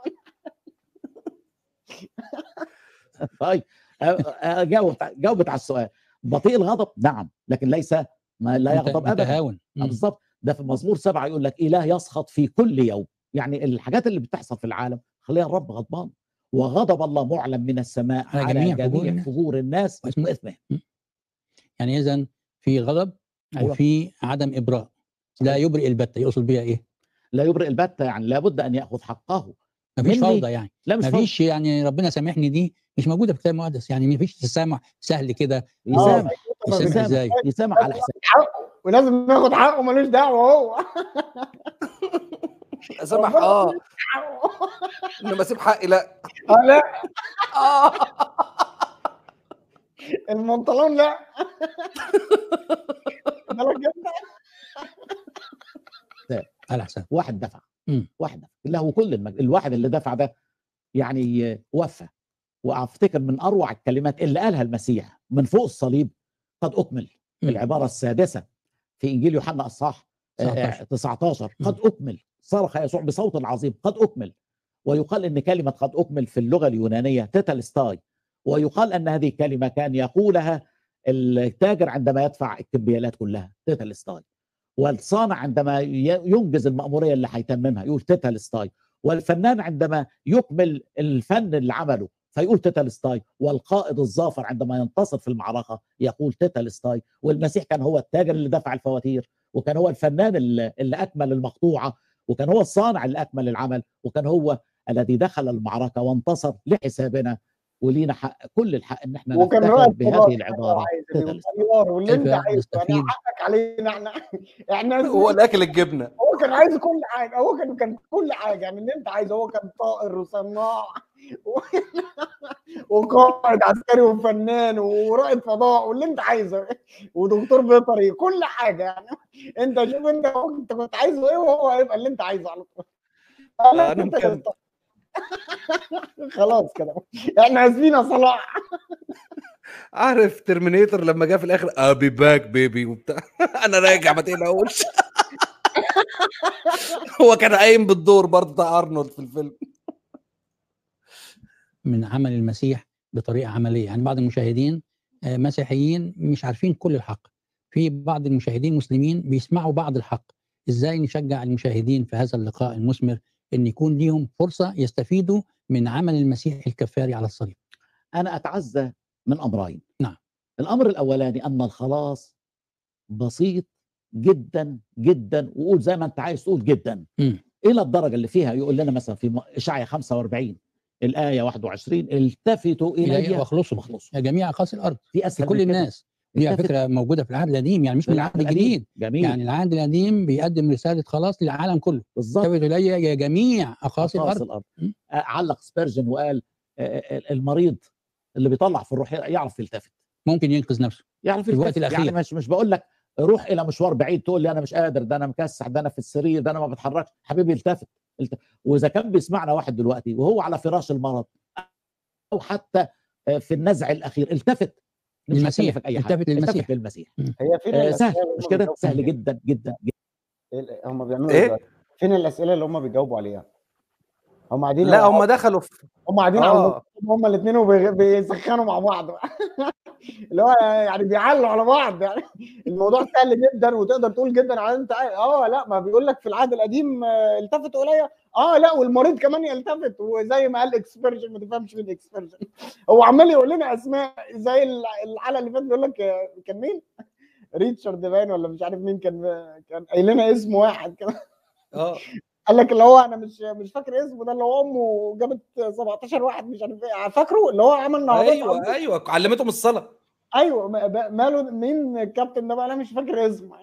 طيب أ- أ- جاوبت جاوبت على السؤال بطيء الغضب نعم لكن ليس ما لا مت- يغضب ابدا متهاون آه، مم. بالظبط ده في مزمور سبعة يقول لك إله يسخط في كل يوم يعني الحاجات اللي بتحصل في العالم خليها الرب غضبان وغضب الله معلن من السماء على على, جميع جميع, فجور جميع الناس. فجور الناس واسمه واسمهم يعني اذا في غضب أيوة. وفي عدم ابراء لا يبرئ البتة يقصد بيها ايه؟ لا يبرئ البتة يعني لابد أن يأخذ حقه مفيش مني؟ فوضى يعني لا مش فوضى. مفيش يعني ربنا سامحني دي مش موجوده في الكتاب المقدس يعني مفيش تسامح سهل كده يسامح يسامح يسامح ازاي؟ يسامح على حساب حقه ولازم ياخد حقه ملوش دعوه هو سامح اه انما اسيب حقي لا آه، لا اه المنطلون لا بالك انت على حساب واحد دفع مم. واحد دفع له كل المجد الواحد اللي دفع ده يعني وفى وافتكر من اروع الكلمات اللي قالها المسيح من فوق الصليب قد اكمل مم. العباره السادسه في انجيل يوحنا اصحاح 19. 19 مم. قد اكمل صرخ يسوع بصوت عظيم قد اكمل ويقال ان كلمه قد اكمل في اللغه اليونانيه تيتالستاي ويقال ان هذه الكلمه كان يقولها التاجر عندما يدفع الكمبيالات كلها تيتالستاي والصانع عندما ي- ينجز المأمورية اللي هيتممها يقول تيتالستاي والفنان عندما يكمل الفن اللي عمله فيقول تيتالستاي والقائد الظافر عندما ينتصر في المعركة يقول تيتالستاي والمسيح كان هو التاجر اللي دفع الفواتير وكان هو الفنان اللي, اللي أكمل المقطوعة وكان هو الصانع اللي أكمل العمل وكان هو الذي دخل المعركة وانتصر لحسابنا ولينا حق كل الحق ان احنا وكان نفتخر رائد بهذه العبارة عايز والطيار واللي انت كيف عايزه يعني نستفيد؟ حقك علينا احنا احنا هو اللي اكل الجبنه هو كان عايز كل حاجه هو كان كان كل حاجه يعني اللي انت عايزه هو كان طائر وصناع و- وقائد عسكري وفنان ورائد فضاء واللي انت عايزه ودكتور بيطري كل حاجه يعني انت شوف انت انت كنت عايزه ايه وهو هيبقى اللي انت عايزه على طول أنا أنت مكمل. خلاص كده احنا اسفين يا صلاح عارف ترمينيتور لما جه في الاخر ابي باك بيبي وبتاع انا راجع ما تقلقوش هو كان قايم بالدور برضه بتاع ارنولد في الفيلم من عمل المسيح بطريقه عمليه يعني بعض المشاهدين آه، مسيحيين مش عارفين كل الحق في بعض المشاهدين مسلمين بيسمعوا بعض الحق ازاي نشجع المشاهدين في هذا اللقاء المثمر ان يكون ليهم فرصه يستفيدوا من عمل المسيح الكفاري على الصليب انا اتعزى من امرين نعم. الامر الاولاني ان الخلاص بسيط جدا جدا وقول زي ما انت عايز تقول جدا مم. الى الدرجه اللي فيها يقول لنا مثلا في اشعيا 45 الايه 21 التفتوا الي الي واخلصوا واخلصوا يا جميع اقاصي الارض في اسهل لكل من كده. الناس دي على التفت- فكره موجوده في العهد القديم يعني مش في من العهد الجديد جميل يعني العهد القديم بيقدم رساله خلاص للعالم كله بالظبط التفتوا الي يا جميع اقاصي أقاصي الارض الارض م. آه، علق سبيرجن وقال آه، آه، المريض اللي بيطلع في الروح يعرف يلتفت ممكن ينقذ نفسه يعرف في الوقت يلتفت. الأخير. يعني مش مش بقول لك روح الى مشوار بعيد تقول لي انا مش قادر ده انا مكسح ده انا في السرير ده انا ما بتحركش حبيبي التفت التفت. واذا كان بيسمعنا واحد دلوقتي وهو على فراش المرض او حتى آه، في النزع الاخير التفت مش للمسيح. هيكلفك اي حاجه التفت للمسيح. التفت للمسيح هي فين آه، الأسئلة سهل اللي مش هم كده بيجاوبوا سهل عليها؟ جدا جدا جدا إيه- هم بيعملوا إيه؟ ايه دلوقتي؟ فين الاسئله اللي هم بيجاوبوا عليها هم قاعدين لا هم دخلوا في هم قاعدين على آه. المكتب هم الاثنين وبيسخنوا مع بعض اللي هو يعني بيعلوا على بعض يعني الموضوع سهل جدا وتقدر تقول جدا على انت عايز- اه لا ما بيقول لك في العهد القديم آه، التفتوا الي اه لا والمريض كمان يلتفت وزي ما قال اكسبرجن ما تفهمش مين اكسبرجن هو عمال يقول لنا اسماء زي الع- الحلقه اللي فاتت بيقول لك آه، كان مين؟ ريتشارد باين ولا مش عارف مين كان كان قايل لنا اسم واحد كده اه قال لك اللي هو انا مش مش فاكر اسمه ده اللي هو امه جابت 17 واحد مش عارف ايه فاكره اللي هو عمل نهضات ايوه ايوه علمتهم الصلاه ايوه ما- ما- ماله مين الكابتن ده بقى انا مش فاكر اسمه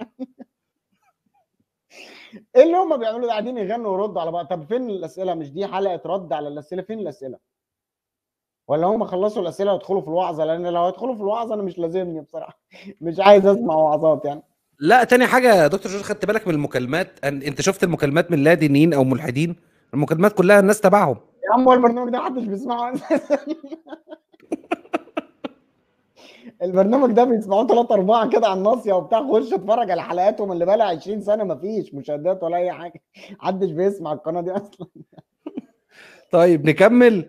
ايه اللي هم بيعملوا ده قاعدين يغنوا ويردوا على بعض طب فين الاسئله مش دي حلقه رد على الاسئله فين الاسئله ولا هم خلصوا الاسئله ويدخلوا في الوعظه لان لو هيدخلوا في الوعظه انا مش لازمني بصراحه مش عايز اسمع وعظات يعني لا تاني حاجه يا دكتور جورج خدت بالك من المكالمات أن- انت شفت المكالمات من لا دينيين او ملحدين المكالمات كلها الناس تبعهم يا عم هو البرنامج ده محدش بيسمعه اساسا البرنامج ده بيسمعوه ثلاثة أربعة كده على الناصية وبتاع خش اتفرج على حلقاتهم اللي بقى لها 20 سنة مفيش مشاهدات ولا أي حاجة محدش بيسمع القناة دي أصلا طيب نكمل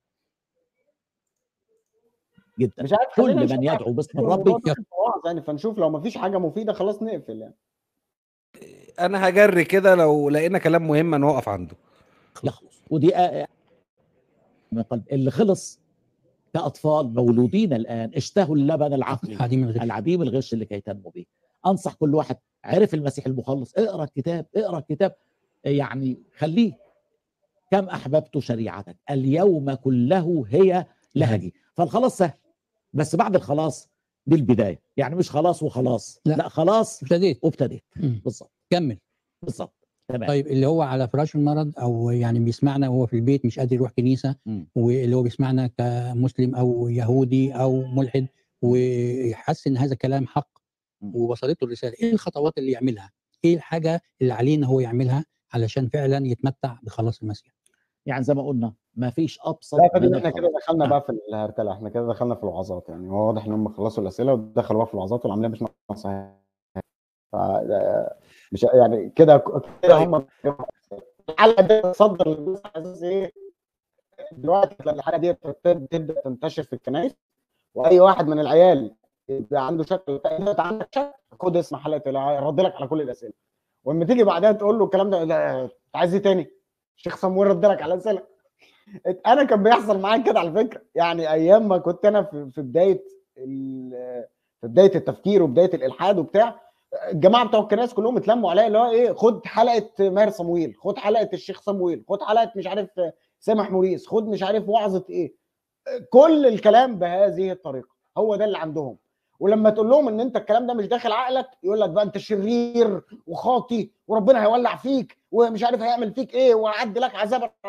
جدا مش عارف خلينا كل نشوف من يدعو باسم الموضوع الرب ده في الوعظ يعني فنشوف لو مفيش حاجة مفيدة خلاص نقفل يعني انا هجري كده لو لقينا كلام مهم نوقف عنده يخلص ودي آه من قلب اللي خلص كأطفال مولودين الآن اشتهوا اللبن العقلي عديم الغش العديم الغش اللي كي تنمو به أنصح كل واحد عرف المسيح المخلص اقرأ الكتاب اقرأ الكتاب يعني خليه كم أحببت شريعتك اليوم كله هي لهجي فالخلاص سهل بس بعد الخلاص دي البداية يعني مش خلاص وخلاص لا. لا, لا خلاص ابتديت وابتديت مم. بالظبط كمل بالظبط تمام طيب اللي هو على فراش المرض او يعني بيسمعنا وهو في البيت مش قادر يروح كنيسه مم. واللي هو بيسمعنا كمسلم او يهودي او ملحد ويحس ان هذا كلام حق مم. ووصلته الرساله ايه الخطوات اللي يعملها ايه الحاجه اللي عليه ان هو يعملها علشان فعلا يتمتع بخلاص المسيح يعني زي ما قلنا ما فيش ابسط لا فدي من احنا كده الخلاص. دخلنا آه. بقى في الهرتله احنا كده دخلنا في الوعظات يعني هو واضح ان هم خلصوا الاسئله ودخلوا بقى في الوعظات والعمليه مش ناقصه ف مش يعني كده كده هم الحلقه دي تصدر للناس على اساس ايه دلوقتي لما الحلقه دي تبدا تنتشر في الكنائس واي واحد من العيال يبقى عنده شك انت عندك شك خد اسمع حلقه الع- رد لك على كل الاسئله ولما تيجي بعدها تقول له الكلام ده لا أنت عايز ايه تاني؟ الشيخ صمويل رد لك على الاسئله انا كان بيحصل معايا كده على فكره يعني ايام ما كنت انا في في بدايه ال- في بدايه التفكير وبدايه الالحاد وبتاع الجماعه بتوع الكنائس كلهم اتلموا عليا اللي هو ايه خد حلقه ماهر صمويل خد حلقه الشيخ صمويل خد حلقه مش عارف سامح موريس خد مش عارف وعظه ايه كل الكلام بهذه الطريقه هو ده اللي عندهم ولما تقول لهم ان انت الكلام ده مش داخل عقلك يقول لك بقى انت شرير وخاطي وربنا هيولع فيك ومش عارف هيعمل فيك ايه ويعد لك عذاب عظيم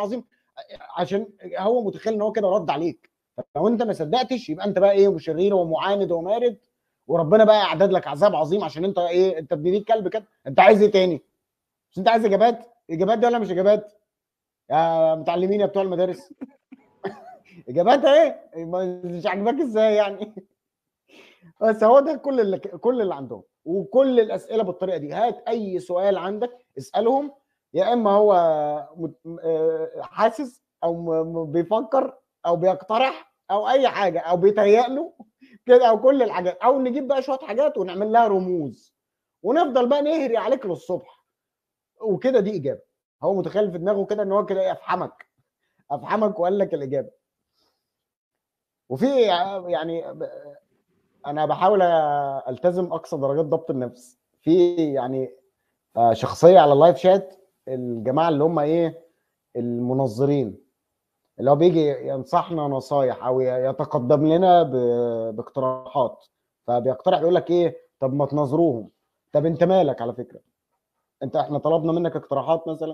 عشان هو متخيل ان هو كده رد عليك لو انت ما صدقتش يبقى انت بقى ايه شرير ومعاند ومارد وربنا بقى اعداد لك عذاب عظيم عشان انت ايه انت ابن كلب كده انت عايز ايه تاني مش انت عايز اجابات اجابات دي ولا مش اجابات يا متعلمين يا بتوع المدارس اجابات ايه مش عاجباك ازاي يعني بس هو ده كل اللي كل اللي عندهم وكل الاسئله بالطريقه دي هات اي سؤال عندك اسالهم يا اما هو حاسس او بيفكر او بيقترح او اي حاجه او بيتهيأ له كده او كل الحاجات او نجيب بقى شويه حاجات ونعمل لها رموز ونفضل بقى نهري عليك للصبح وكده دي اجابه هو متخيل في دماغه كده ان هو كده ايه افحمك افحمك وقال لك الاجابه وفي يعني انا بحاول التزم اقصى درجات ضبط النفس في يعني شخصيه على اللايف شات الجماعه اللي هم ايه المنظرين اللي هو بيجي ينصحنا نصايح او يتقدم لنا باقتراحات فبيقترح يقول لك ايه طب ما تنظروهم طب انت مالك على فكره انت احنا طلبنا منك اقتراحات مثلا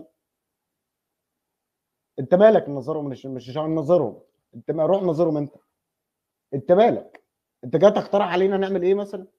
انت مالك ننظرهم مش مش عشان ننظرهم انت ما روح نظرهم انت انت مالك انت جاي تقترح علينا نعمل ايه مثلا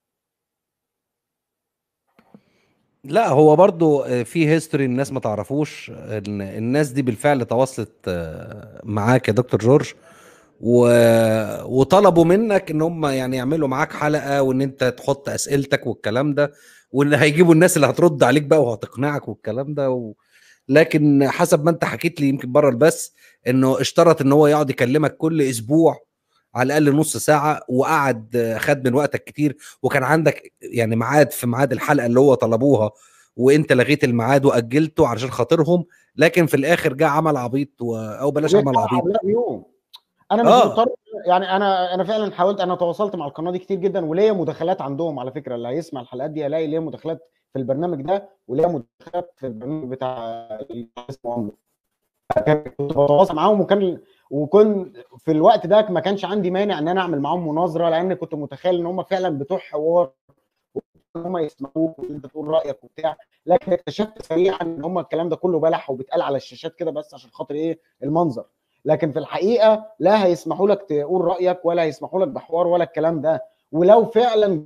لا هو برضو في هيستوري الناس ما تعرفوش ان الناس دي بالفعل تواصلت معاك يا دكتور جورج و... وطلبوا منك ان هم يعني يعملوا معاك حلقه وان انت تحط اسئلتك والكلام ده وان هيجيبوا الناس اللي هترد عليك بقى وهتقنعك والكلام ده و... لكن حسب ما انت حكيت لي يمكن بره البث انه اشترط ان هو يقعد يكلمك كل اسبوع على الاقل نص ساعه وقعد خد من وقتك كتير وكان عندك يعني ميعاد في ميعاد الحلقه اللي هو طلبوها وانت لغيت الميعاد واجلته علشان خاطرهم لكن في الاخر جه عمل عبيط و... او بلاش عمل عبيط يوم انا مش آه. مضطر يعني انا انا فعلا حاولت انا تواصلت مع القناه دي كتير جدا وليا مداخلات عندهم على فكره اللي هيسمع الحلقات دي هيلاقي ليا مداخلات في البرنامج ده وليا مداخلات في البرنامج بتاع اسمه كنت بتواصل معاهم وكان وكنت في الوقت ده ما كانش عندي مانع ان انا اعمل معاهم مناظره لان كنت متخيل ان هم فعلا بتوع حوار ان هم يسمعوك وانت تقول رايك وبتاع لكن اكتشفت سريعا ان هم الكلام ده كله بلح وبيتقال على الشاشات كده بس عشان خاطر ايه المنظر لكن في الحقيقه لا هيسمحوا لك تقول رايك ولا هيسمحوا لك بحوار ولا الكلام ده ولو فعلا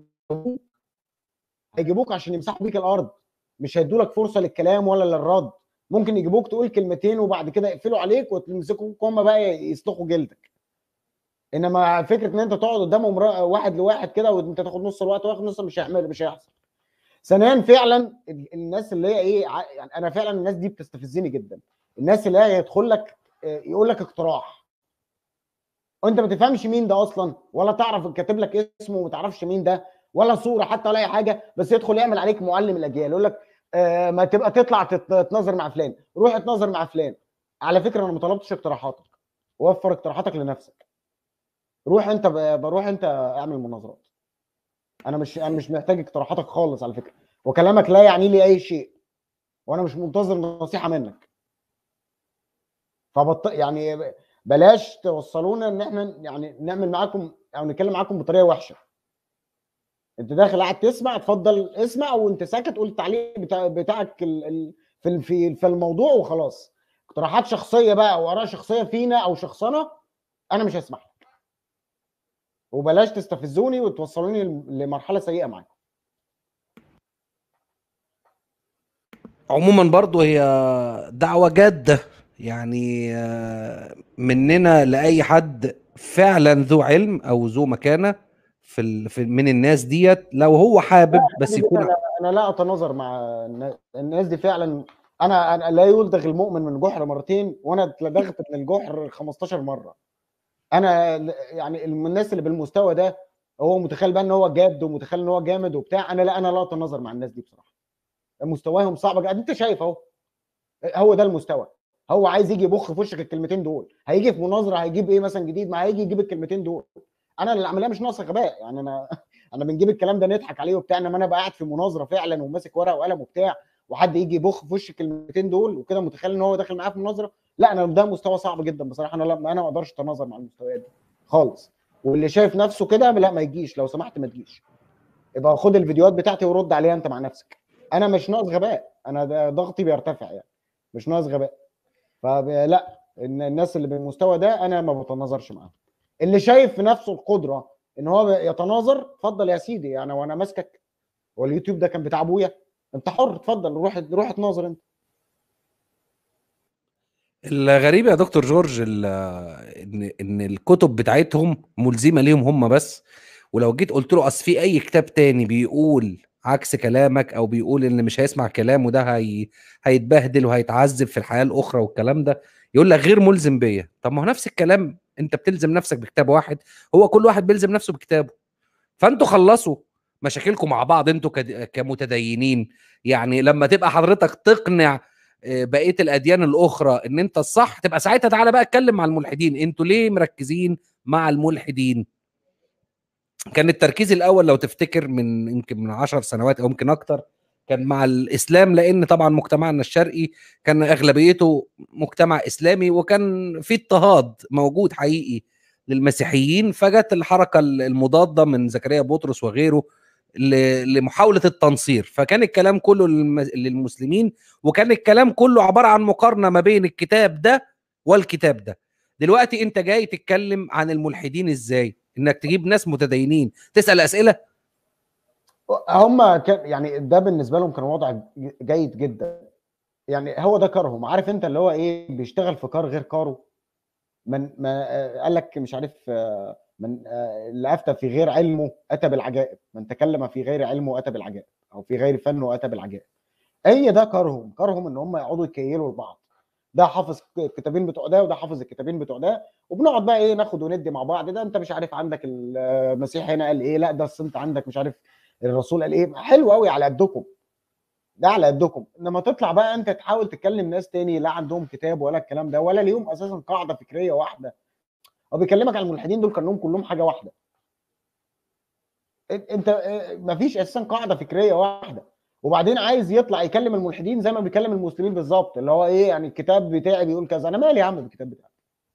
هيجيبوك عشان يمسحوا بيك الارض مش هيدوا لك فرصه للكلام ولا للرد ممكن يجيبوك تقول كلمتين وبعد كده يقفلوا عليك وتمسكوك هم بقى يسلخوا جلدك انما فكره ان انت تقعد قدامهم واحد لواحد كده وانت تاخد نص الوقت واخد نص مش هيعمل مش هيحصل ثانيا فعلا الناس اللي هي ايه يعني انا فعلا الناس دي بتستفزني جدا الناس اللي هي يدخل لك يقول لك اقتراح وانت ما تفهمش مين ده اصلا ولا تعرف كاتب لك اسمه وما تعرفش مين ده ولا صوره حتى ولا اي حاجه بس يدخل يعمل عليك معلم الاجيال يقول لك آه ما تبقى تطلع تتناظر مع فلان روح اتناظر مع فلان على فكره انا ما طلبتش اقتراحاتك وفر اقتراحاتك لنفسك روح انت بروح انت اعمل مناظرات انا مش انا مش محتاج اقتراحاتك خالص على فكره وكلامك لا يعني لي اي شيء وانا مش منتظر نصيحه منك فبط يعني بلاش توصلونا ان احنا يعني نعمل معاكم او نتكلم معاكم بطريقه وحشه انت داخل قاعد تسمع اتفضل اسمع وانت ساكت قول التعليق بتاع بتاعك ال ال في في في الموضوع وخلاص اقتراحات شخصيه بقى او اراء شخصيه فينا او شخصنا انا مش هسمح لك وبلاش تستفزوني وتوصلوني لمرحله سيئه معاكم عموما برضو هي دعوه جاده يعني مننا لاي حد فعلا ذو علم او ذو مكانه في, ال... في من الناس ديت لو هو حابب بس يكون أنا, انا لا اتناظر مع الناس دي فعلا انا انا لا يلدغ المؤمن من جحر مرتين وانا اتلدغت من الجحر 15 مره انا يعني الناس اللي بالمستوى ده هو متخيل بقى ان هو جاد ومتخيل ان هو جامد وبتاع انا لا انا لا اتناظر مع الناس دي بصراحه مستواهم صعب جدا انت شايف اهو هو ده المستوى هو عايز يجي يبخ في وشك الكلمتين دول هيجي في مناظره هيجيب ايه مثلا جديد ما هيجي يجيب الكلمتين دول انا اللي العمليه مش ناقصه غباء يعني انا انا بنجيب الكلام ده نضحك عليه وبتاع انما انا قاعد في مناظره فعلا وماسك ورقه وقلم وبتاع وحد يجي يبخ في وش الكلمتين دول وكده متخيل ان هو داخل معاه في مناظره لا انا ده مستوى صعب جدا بصراحه انا لا انا ما اقدرش اتناظر مع المستويات دي خالص واللي شايف نفسه كده لا ما يجيش لو سمحت ما تجيش يبقى خد الفيديوهات بتاعتي ورد عليها انت مع نفسك انا مش ناقص غباء انا ضغطي بيرتفع يعني مش ناقص غباء فلا ان الناس اللي بالمستوى ده انا ما بتناظرش معاهم اللي شايف في نفسه القدره ان هو يتناظر اتفضل يا سيدي يعني وانا ماسكك هو اليوتيوب ده كان بتاع ابويا انت حر اتفضل روح روح اتناظر انت الغريب يا دكتور جورج ال- ان ان الكتب بتاعتهم ملزمه ليهم هم بس ولو جيت قلت له اصل في اي كتاب تاني بيقول عكس كلامك او بيقول ان مش هيسمع كلامه ده هي... هيتبهدل وهيتعذب في الحياه الاخرى والكلام ده يقول لك غير ملزم بيا طب ما هو نفس الكلام انت بتلزم نفسك بكتاب واحد هو كل واحد بيلزم نفسه بكتابه فانتوا خلصوا مشاكلكم مع بعض انتوا كد- كمتدينين يعني لما تبقى حضرتك تقنع آه، بقيه الاديان الاخرى ان انت الصح تبقى ساعتها تعالى بقى اتكلم مع الملحدين انتوا ليه مركزين مع الملحدين كان التركيز الاول لو تفتكر من يمكن من عشر سنوات او يمكن اكتر كان مع الاسلام لان طبعا مجتمعنا الشرقي كان اغلبيته مجتمع اسلامي وكان في اضطهاد موجود حقيقي للمسيحيين فجت الحركه المضاده من زكريا بطرس وغيره ل- لمحاوله التنصير فكان الكلام كله للم- للمسلمين وكان الكلام كله عباره عن مقارنه ما بين الكتاب ده والكتاب ده دلوقتي انت جاي تتكلم عن الملحدين ازاي انك تجيب ناس متدينين تسال اسئله هم كان يعني ده بالنسبه لهم كان وضع ج- جيد جدا يعني هو ده كارهم عارف انت اللي هو ايه بيشتغل في كار غير كاره من ما آه، قال لك مش عارف آه، من آه، اللي افتى في غير علمه اتى بالعجائب من تكلم في غير علمه اتى بالعجائب او في غير فنه اتى بالعجائب هي ده كارهم كارهم ان هم يقعدوا يكيلوا لبعض ده حافظ الكتابين بتوع ده وده حافظ الكتابين بتوع ده وبنقعد بقى ايه ناخد وندي مع بعض ده انت مش عارف عندك المسيح هنا قال ايه لا ده أصل انت عندك مش عارف الرسول قال ايه حلو قوي على قدكم ده على قدكم انما تطلع بقى انت تحاول تكلم ناس تاني لا عندهم كتاب ولا الكلام ده ولا ليهم اساسا قاعده فكريه واحده هو بيكلمك عن الملحدين دول كانهم كلهم حاجه واحده إن- انت اه، مفيش اساسا قاعده فكريه واحده وبعدين عايز يطلع يكلم الملحدين زي ما بيكلم المسلمين بالظبط اللي هو ايه يعني الكتاب بتاعي بيقول كذا انا مالي يا عم بالكتاب بتاعك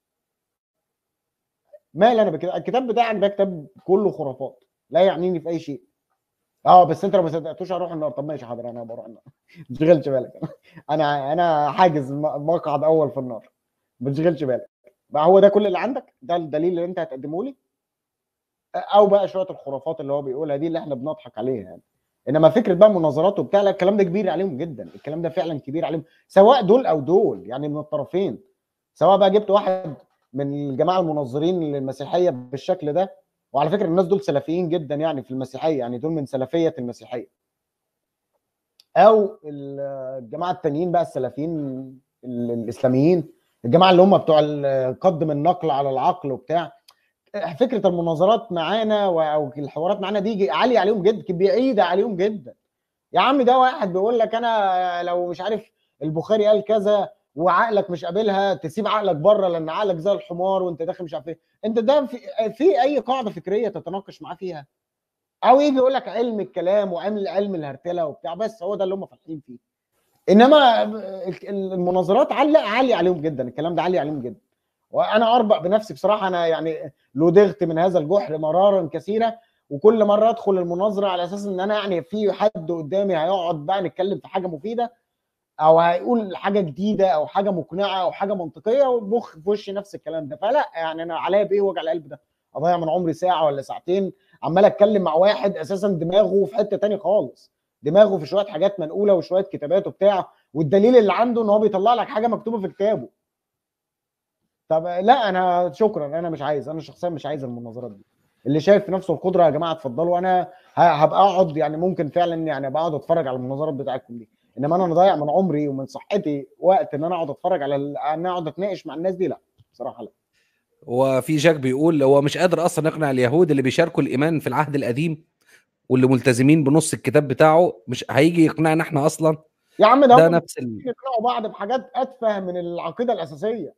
مالي انا بالكتاب الكتاب بتاعك ده كتاب كله خرافات لا يعنيني في اي شيء اه بس انت لو ما صدقتوش هروح النار طب ماشي حاضر انا بروح النار ما تشغلش بالك انا انا حاجز م- مقعد اول في النار ما تشغلش بالك بقى هو ده كل اللي عندك ده الدليل اللي انت هتقدمه لي او بقى شويه الخرافات اللي هو بيقولها دي اللي احنا بنضحك عليها يعني انما فكره بقى مناظرات وبتاع لا الكلام ده كبير عليهم جدا الكلام ده فعلا كبير عليهم سواء دول او دول يعني من الطرفين سواء بقى جبت واحد من الجماعه المنظرين للمسيحيه بالشكل ده وعلى فكره الناس دول سلفيين جدا يعني في المسيحيه يعني دول من سلفيه المسيحيه او الجماعه التانيين بقى السلفيين ال- الاسلاميين الجماعه اللي هم بتوع ال- قدم النقل على العقل وبتاع فكره المناظرات معانا و- او الحوارات معانا دي عاليه عليهم جدا بعيده عليهم جدا يا عم ده واحد بيقول لك انا لو مش عارف البخاري قال كذا وعقلك مش قابلها تسيب عقلك بره لان عقلك زي الحمار وانت داخل مش عارف ايه انت ده في, في اي قاعده فكريه تتناقش معاه فيها او يجي يقول لك علم الكلام وعلم علم الهرتله وبتاع بس هو ده اللي هم فاتحين فيه انما المناظرات عاليه عاليه عليهم جدا الكلام ده عالي عليهم جدا وانا اربع بنفسي بصراحه انا يعني لدغت من هذا الجحر مرارا كثيرا وكل مره ادخل المناظره على اساس ان انا يعني في حد قدامي هيقعد بقى نتكلم في حاجه مفيده او هيقول حاجه جديده او حاجه مقنعه او حاجه منطقيه وبخ في وشي نفس الكلام ده فلا يعني انا عليا بايه وجع القلب ده اضيع من عمري ساعه ولا ساعتين عمال اتكلم مع واحد اساسا دماغه في حته تاني خالص دماغه في شويه حاجات منقوله وشويه كتابات وبتاع والدليل اللي عنده ان هو بيطلع لك حاجه مكتوبه في كتابه طب لا انا شكرا انا مش عايز انا شخصيا مش عايز المناظرات دي اللي شايف في نفسه القدره يا جماعه اتفضلوا انا ه- هبقى اقعد يعني ممكن فعلا يعني ابقى اقعد اتفرج على المناظرات بتاعتكم دي انما انا اضيع من عمري ومن صحتي وقت ان انا اقعد اتفرج على ال- ان اقعد اتناقش مع الناس دي لا بصراحه لا وفي جاك بيقول هو مش قادر اصلا يقنع اليهود اللي بيشاركوا الايمان في العهد القديم واللي ملتزمين بنص الكتاب بتاعه مش هيجي يقنعنا احنا اصلا يا عم ده, ده هم نفس ال... يقنعوا بعض بحاجات اتفه من العقيده الاساسيه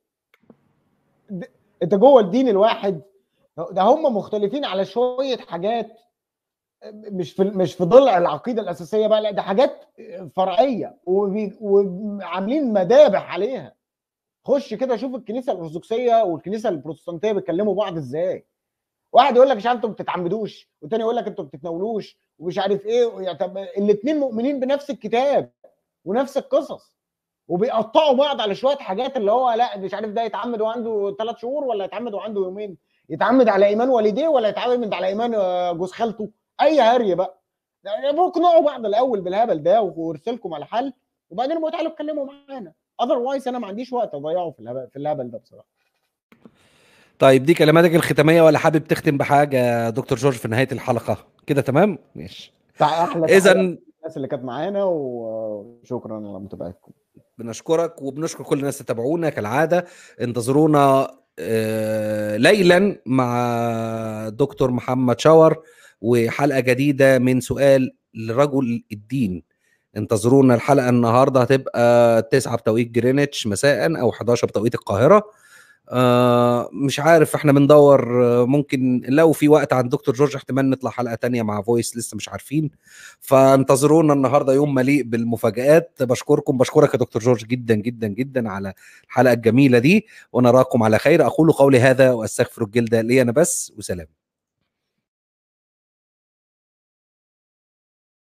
د- انت جوه الدين الواحد ده هم مختلفين على شويه حاجات مش في مش في ضلع العقيده الاساسيه بقى لا ده حاجات فرعيه وبي- وعاملين مذابح عليها خش كده شوف الكنيسه الارثوذكسيه والكنيسه البروتستانتيه بيتكلموا بعض ازاي واحد يقول لك مش عارف انتوا ما بتتعمدوش والتاني يقول لك انتوا ما بتتناولوش ومش عارف ايه يعني طب الاثنين مؤمنين بنفس الكتاب ونفس القصص وبيقطعوا بعض على شويه حاجات اللي هو لا مش عارف ده يتعمد وعنده ثلاث شهور ولا يتعمد وعنده يومين يتعمد على ايمان والديه ولا يتعمد على ايمان آه، جوز خالته اي هري بقى يعني اقنعوا بعض الاول بالهبل ده وارسلكم على حل وبعدين بقوا تعالوا اتكلموا معانا اذروايز انا ما عنديش وقت اضيعه في الهبل في الهبل ده بصراحه طيب دي كلماتك الختاميه ولا حابب تختم بحاجه يا دكتور جورج في نهايه الحلقه كده تمام ماشي احلى اذا الناس اللي كانت معانا وشكرا على متابعتكم بنشكرك وبنشكر كل الناس اللي تابعونا كالعاده انتظرونا آه، ليلا مع دكتور محمد شاور وحلقه جديده من سؤال لرجل الدين انتظرونا الحلقه النهارده هتبقى 9 بتوقيت جرينتش مساء او 11 بتوقيت القاهره آه مش عارف احنا بندور آه، ممكن لو في وقت عند دكتور جورج احتمال نطلع حلقه تانية مع فويس لسه مش عارفين فانتظرونا النهارده يوم مليء بالمفاجآت بشكركم بشكرك يا دكتور جورج جدا جدا جدا على الحلقه الجميله دي ونراكم على خير اقول قولي هذا واستغفر الجلد لي انا بس وسلام